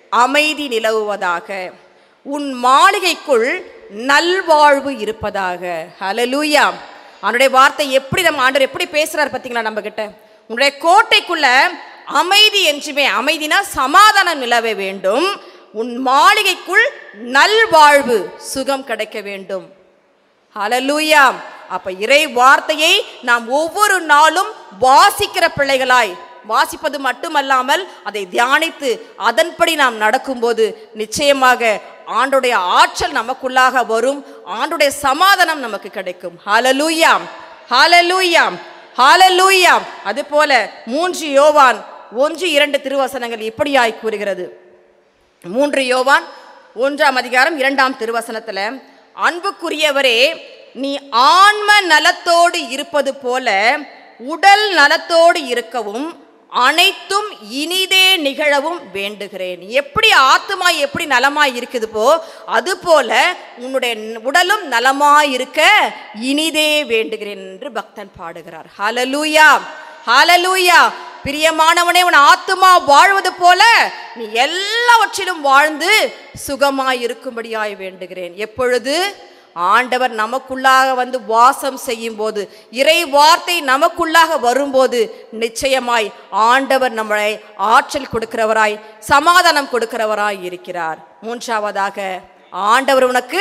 அமைதி நிலவுவதாக உன் மாளிகைக்குள் நல்வாழ்வு இருப்பதாக ஹalleluya அவனுடைய வார்த்தை எப்படி நம்ம ஆண்டவர் எப்படி பேசுறாரு பார்த்தீங்களா நம்ம கிட்ட உன்னுடைய கோட்டைக்குள்ள அமைதி என்றுமே அமைதினா சமாதானம் நிலவ வேண்டும் உன் மாளிகைக்குள் நல்வாழ்வு சுகம் கிடைக்க வேண்டும் ஹalleluya அப்ப இறை வார்த்தையை நாம் ஒவ்வொரு நாளும் வாசிக்கிற பிள்ளைகளாய் வாசிப்பது மட்டுமல்லாமல் அதை தியானித்து அதன்படி நாம் நடக்கும்போது நிச்சயமாக ஆண்டுடைய ஆற்றல் நமக்குள்ளாக வரும் ஆண்டுடைய சமாதானம் நமக்கு கிடைக்கும் ஹalleluya ஹalleluya ஹalleluya அதுபோல மூன்று யோவான் ஒன்று இரண்டு திருவசனங்கள் இப்படியாய் கூறுகிறது மூன்று யோவான் ஒன்றாம் அதிகாரம் இரண்டாம் திருவசனத்துல அன்புக்குரியவரே நீ ஆன்ம நலத்தோடு இருப்பது போல உடல் நலத்தோடு இருக்கவும் அனைத்தும் இனிதே நிகழவும் வேண்டுகிறேன் எப்படி ஆத்துமா எப்படி நலமாய் இருக்குது போ அது போல உன்னுடைய உடலும் நலமாய் இருக்க இனிதே வேண்டுகிறேன் என்று பக்தன் பாடுகிறார் ஹalleluya ஹalleluya பிரியமானவனே உன் ஆத்துமா வாழ்வது போல நீ எல்லாவற்றிலும் வாழ்ந்து சுகமாய் இருக்கும்படியாய் வேண்டுகிறேன் எப்பொழுது ஆண்டவர் நமக்குள்ளாக வந்து வாசம் செய்யும் போது இறை வார்த்தை நமக்குள்ளாக வரும்போது நிச்சயமாய் ஆண்டவர் நம்மளை ஆற்றல் கொடுக்கிறவராய் சமாதானம் கொடுக்கிறவராய் இருக்கிறார் மூன்றாவதாக ஆண்டவர் உனக்கு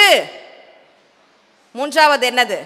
மூன்றாவது என்னது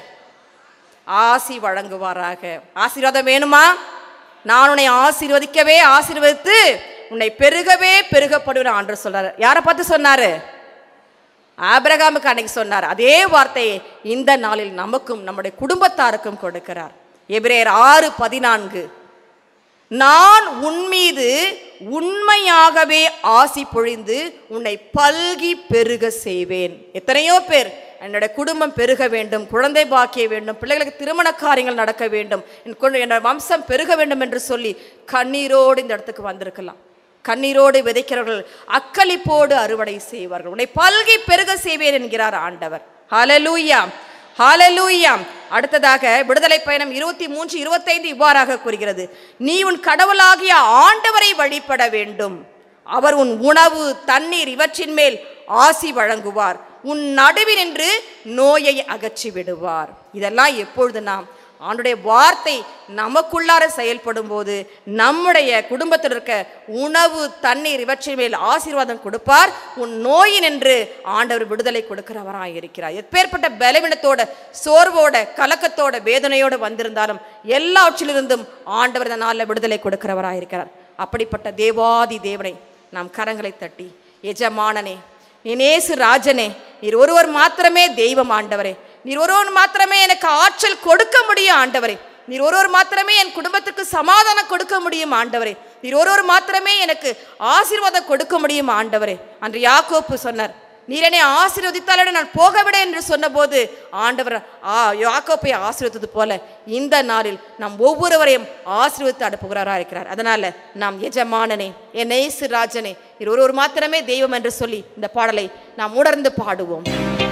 ஆசி வழங்குவாராக ஆசீர்வாதம் வேணுமா நான் உன்னை ஆசீர்வதிக்கவே ஆசீர்வதித்து உன்னை பெருகவே பெருகப்படுவேன் ஆண்டு சொல்றாரு யாரை பார்த்து சொன்னாரு ஆபிரகாமுக்கு அன்னைக்கு சொன்னார் அதே வார்த்தையை இந்த நாளில் நமக்கும் நம்முடைய குடும்பத்தாருக்கும் கொடுக்கிறார் எபிரேயர் ஆறு பதினான்கு நான் உன்மீது உண்மையாகவே ஆசி பொழிந்து உன்னை பல்கி பெருக செய்வேன் எத்தனையோ பேர் என்னுடைய குடும்பம் பெருக வேண்டும் குழந்தை பாக்கிய வேண்டும் பிள்ளைகளுக்கு திருமண காரியங்கள் நடக்க வேண்டும் என் குழந்தை- என்னோட வம்சம் பெருக வேண்டும் என்று சொல்லி கண்ணீரோடு இந்த இடத்துக்கு வந்திருக்கலாம் கண்ணீரோடு விதைக்கிறவர்கள் அக்களிப்போடு அறுவடை செய்வார்கள் உன்னை பல்கி பெருக செய்வேன் என்கிறார் ஆண்டவர் ஹalleluya ஹalleluya அடுத்ததாக விடுதலை பயணம் இருபத்தி மூன்று இருபத்தைந்து இவ்வாறாக கூறுகிறது நீ உன் கடவுளாகிய ஆண்டவரை வழிபட வேண்டும் அவர் உன் உணவு தண்ணீர் இவற்றின் மேல் ஆசி வழங்குவார் உன் நடுவில் நின்று நோயை அகற்றி விடுவார் இதெல்லாம் எப்பொழுது நாம் ஆண்டுடைய வார்த்தை நமக்குள்ளார செயல்படும் போது நம்முடைய குடும்பத்தில் இருக்க உணவு தண்ணீர் இவற்றின் மேல் ஆசீர்வாதம் கொடுப்பார் உன் நோயின் என்று ஆண்டவர் விடுதலை கொடுக்கிறவராய் இருக்கிறார் எப்பேற்பட்ட பலவீனத்தோட சோர்வோட கலக்கத்தோட வேதனையோட வந்திருந்தாலும் எல்லாவற்றிலிருந்தும் ஆண்டவர் இந்த நாளில் விடுதலை கொடுக்கிறவராய் இருக்கிறார் அப்படிப்பட்ட தேவாதி தேவனை நாம் கரங்களை தட்டி எஜமானனே நேசு ராஜனே நீர் ஒருவர் மாத்திரமே தெய்வம் ஆண்டவரே நீர் ஒருவர் மாத்திரமே எனக்கு ஆற்றல் கொடுக்க முடியும் ஆண்டவரே நீர் ஒருவர் மாத்திரமே என் குடும்பத்துக்கு சமாதானம் கொடுக்க முடியும் ஆண்டவரே நீர் ஒருவர் மாத்திரமே எனக்கு ஆசீர்வாதம் கொடுக்க முடியும் ஆண்டவரே அன்று யாக்கோப்பு சொன்னார் நீர் என்னை ஆசீர்வதித்தாலே நான் போகவிட என்று சொன்னபோது ஆண்டவர் ஆ யாக்கோப்பை ஆசீர்வதித்தது போல இந்த நாளில் நாம் ஒவ்வொருவரையும் ஆசீர்வதித்து அனுப்புகிறாரா இருக்கிறார் அதனால நாம் எஜமானனே என் நேசு ராஜனே இது ஒருவர் மாத்திரமே தெய்வம் என்று சொல்லி இந்த பாடலை நாம் உணர்ந்து பாடுவோம்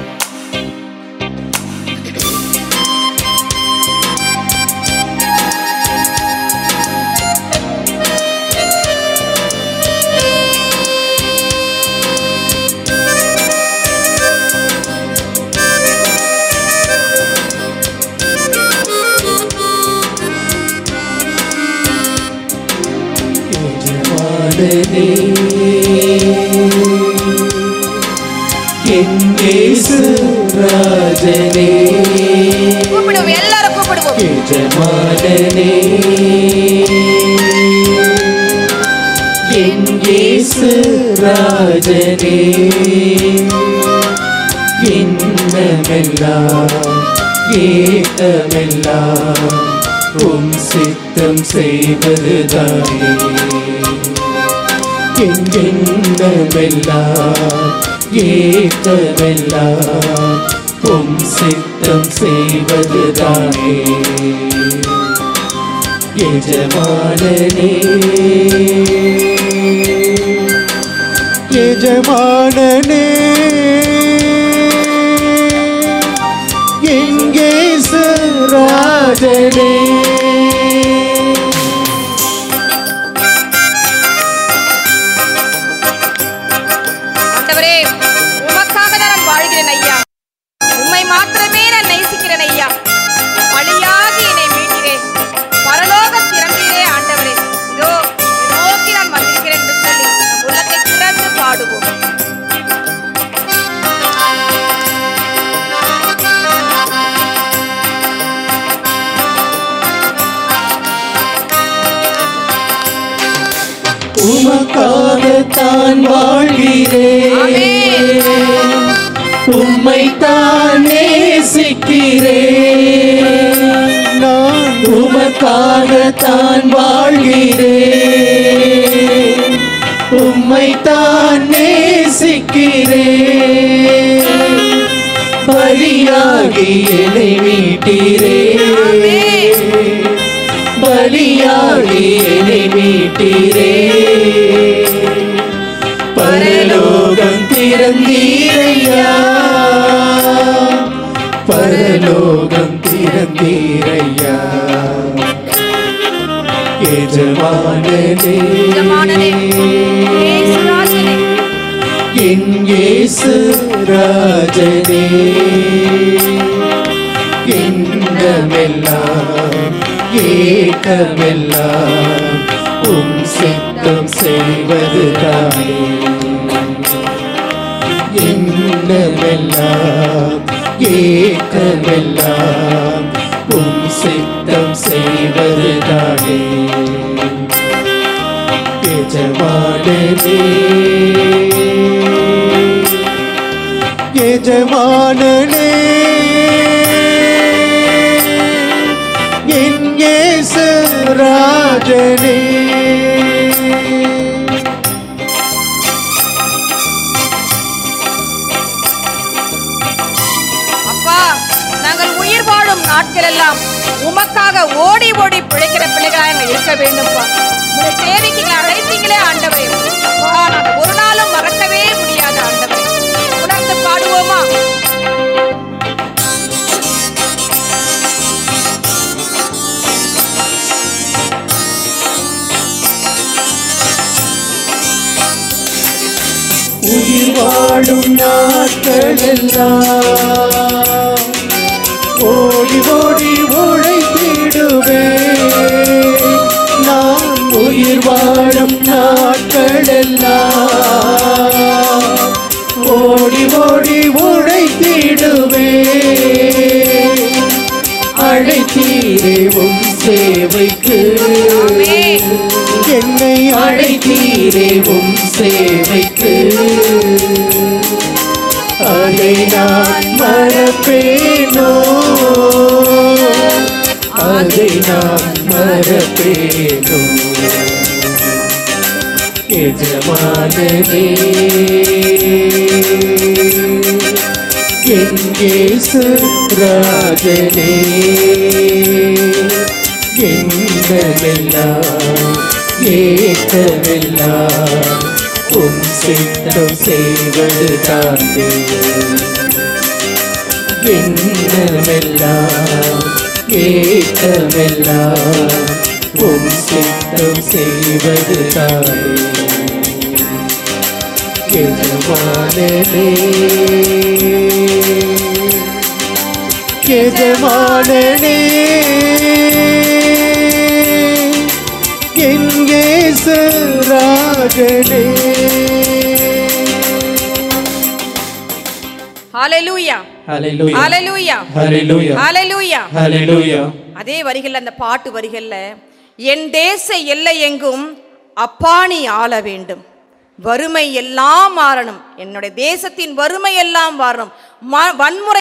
எஜமானனே என் இயேசு ராஜனே கூப்பிடுவோம் எல்லாரும் கூப்பிடுவோம் எஜமானனே என் இயேசு ராஜனே இன்னமெல்லாம் ஏத்தமெல்லாம் உம் சித்தம் செய்வதுதானே எங்கெங்கமெல்லாம் ஏத்தமெல்லாம் உம் சித்தம் செய்வதுதானே எஜமானனே எஜமானனே எங்கே ராஜனே உமக்காகத்தான் வாழ்கிறேன் உம்மை தான் நேசிக்கிறேன் நான் உமக்காகத்தான் வாழ்கிறேன் உம்மை தான் நேசிக்கிறேன் பலியாகி என்னை மீட்டீரே பலியாகி என்னை மீட்டீரே பரலோகம் திறந்தீரையா பரலோகம் திறந்தீரையா எஜமானனே எஜமானனே, இயேசுராஜனே. என் இயேசு ராஜனே எண்ணமெல்லாம் ஏக்கமெல்லாம் உம் சித்தம் செய்வதுதானே எண்ணமெல்லாம் ஏக்கமெல்லாம் உம் சித்தம் செய்வதுதானே எஜமானனே எஜமானனே என் இயேசு ராஜனே அப்பா நாங்கள் உயிர் வாழும் நாட்கள் எல்லாம் உமக்காக ஓடி ஓடி பிழைக்கிற பிள்ளைகளாக எங்கள் இருக்க வேண்டும்ப்பா உங்களுடைய தேவைக்கு எங்களை அழைத்தீங்களே ஆண்டவரே அப்பா நாங்கள் ஒரு நாளும் மறக்கவே முடியாது ஆண்டவரே உணர்ந்து பாடுவோமா உயிர் வாழும் நாட்களெல்லாம் ஓடி ஓடி உழைத்திடுவே நான் உயிர் வாழும் நாட்களெல்லாம் ஓடி ஓடி உழைத்திடுவே அழைத்தீரே உம் சேவைக்கு என்னை அழைத்தீரே உம் சேவைக்கு அதை நான் மறப்பேனோ அதை நான் மறப்பேனோ எஜமானனே எங்கேசு ராஜனே எண்ணமெல்லாம் ஏற்றமெல்லாம் உம் சித்தம் செய்வது தாண்டே எண்ணமெல்லாம் ஏற்றமெல்லாம் உம் சித்தம் செய்வது தாண்டே எஜமானனே எஜமானனே என் இயேசு ராஜனே ஹalleluya ஹalleluya ஹalleluya ஹalleluya ஹalleluya ஹalleluya அதே வரிகள்ல அந்த பாட்டு வரிகள்ல என் தேச எல்லை எங்கும் அப்பாணி ஆள வேண்டும் வறுமை எல்லாம் மாறணும் என்னுடைய தேசத்தின் வறுமை எல்லாம் மாறணும் ம- வன்முறை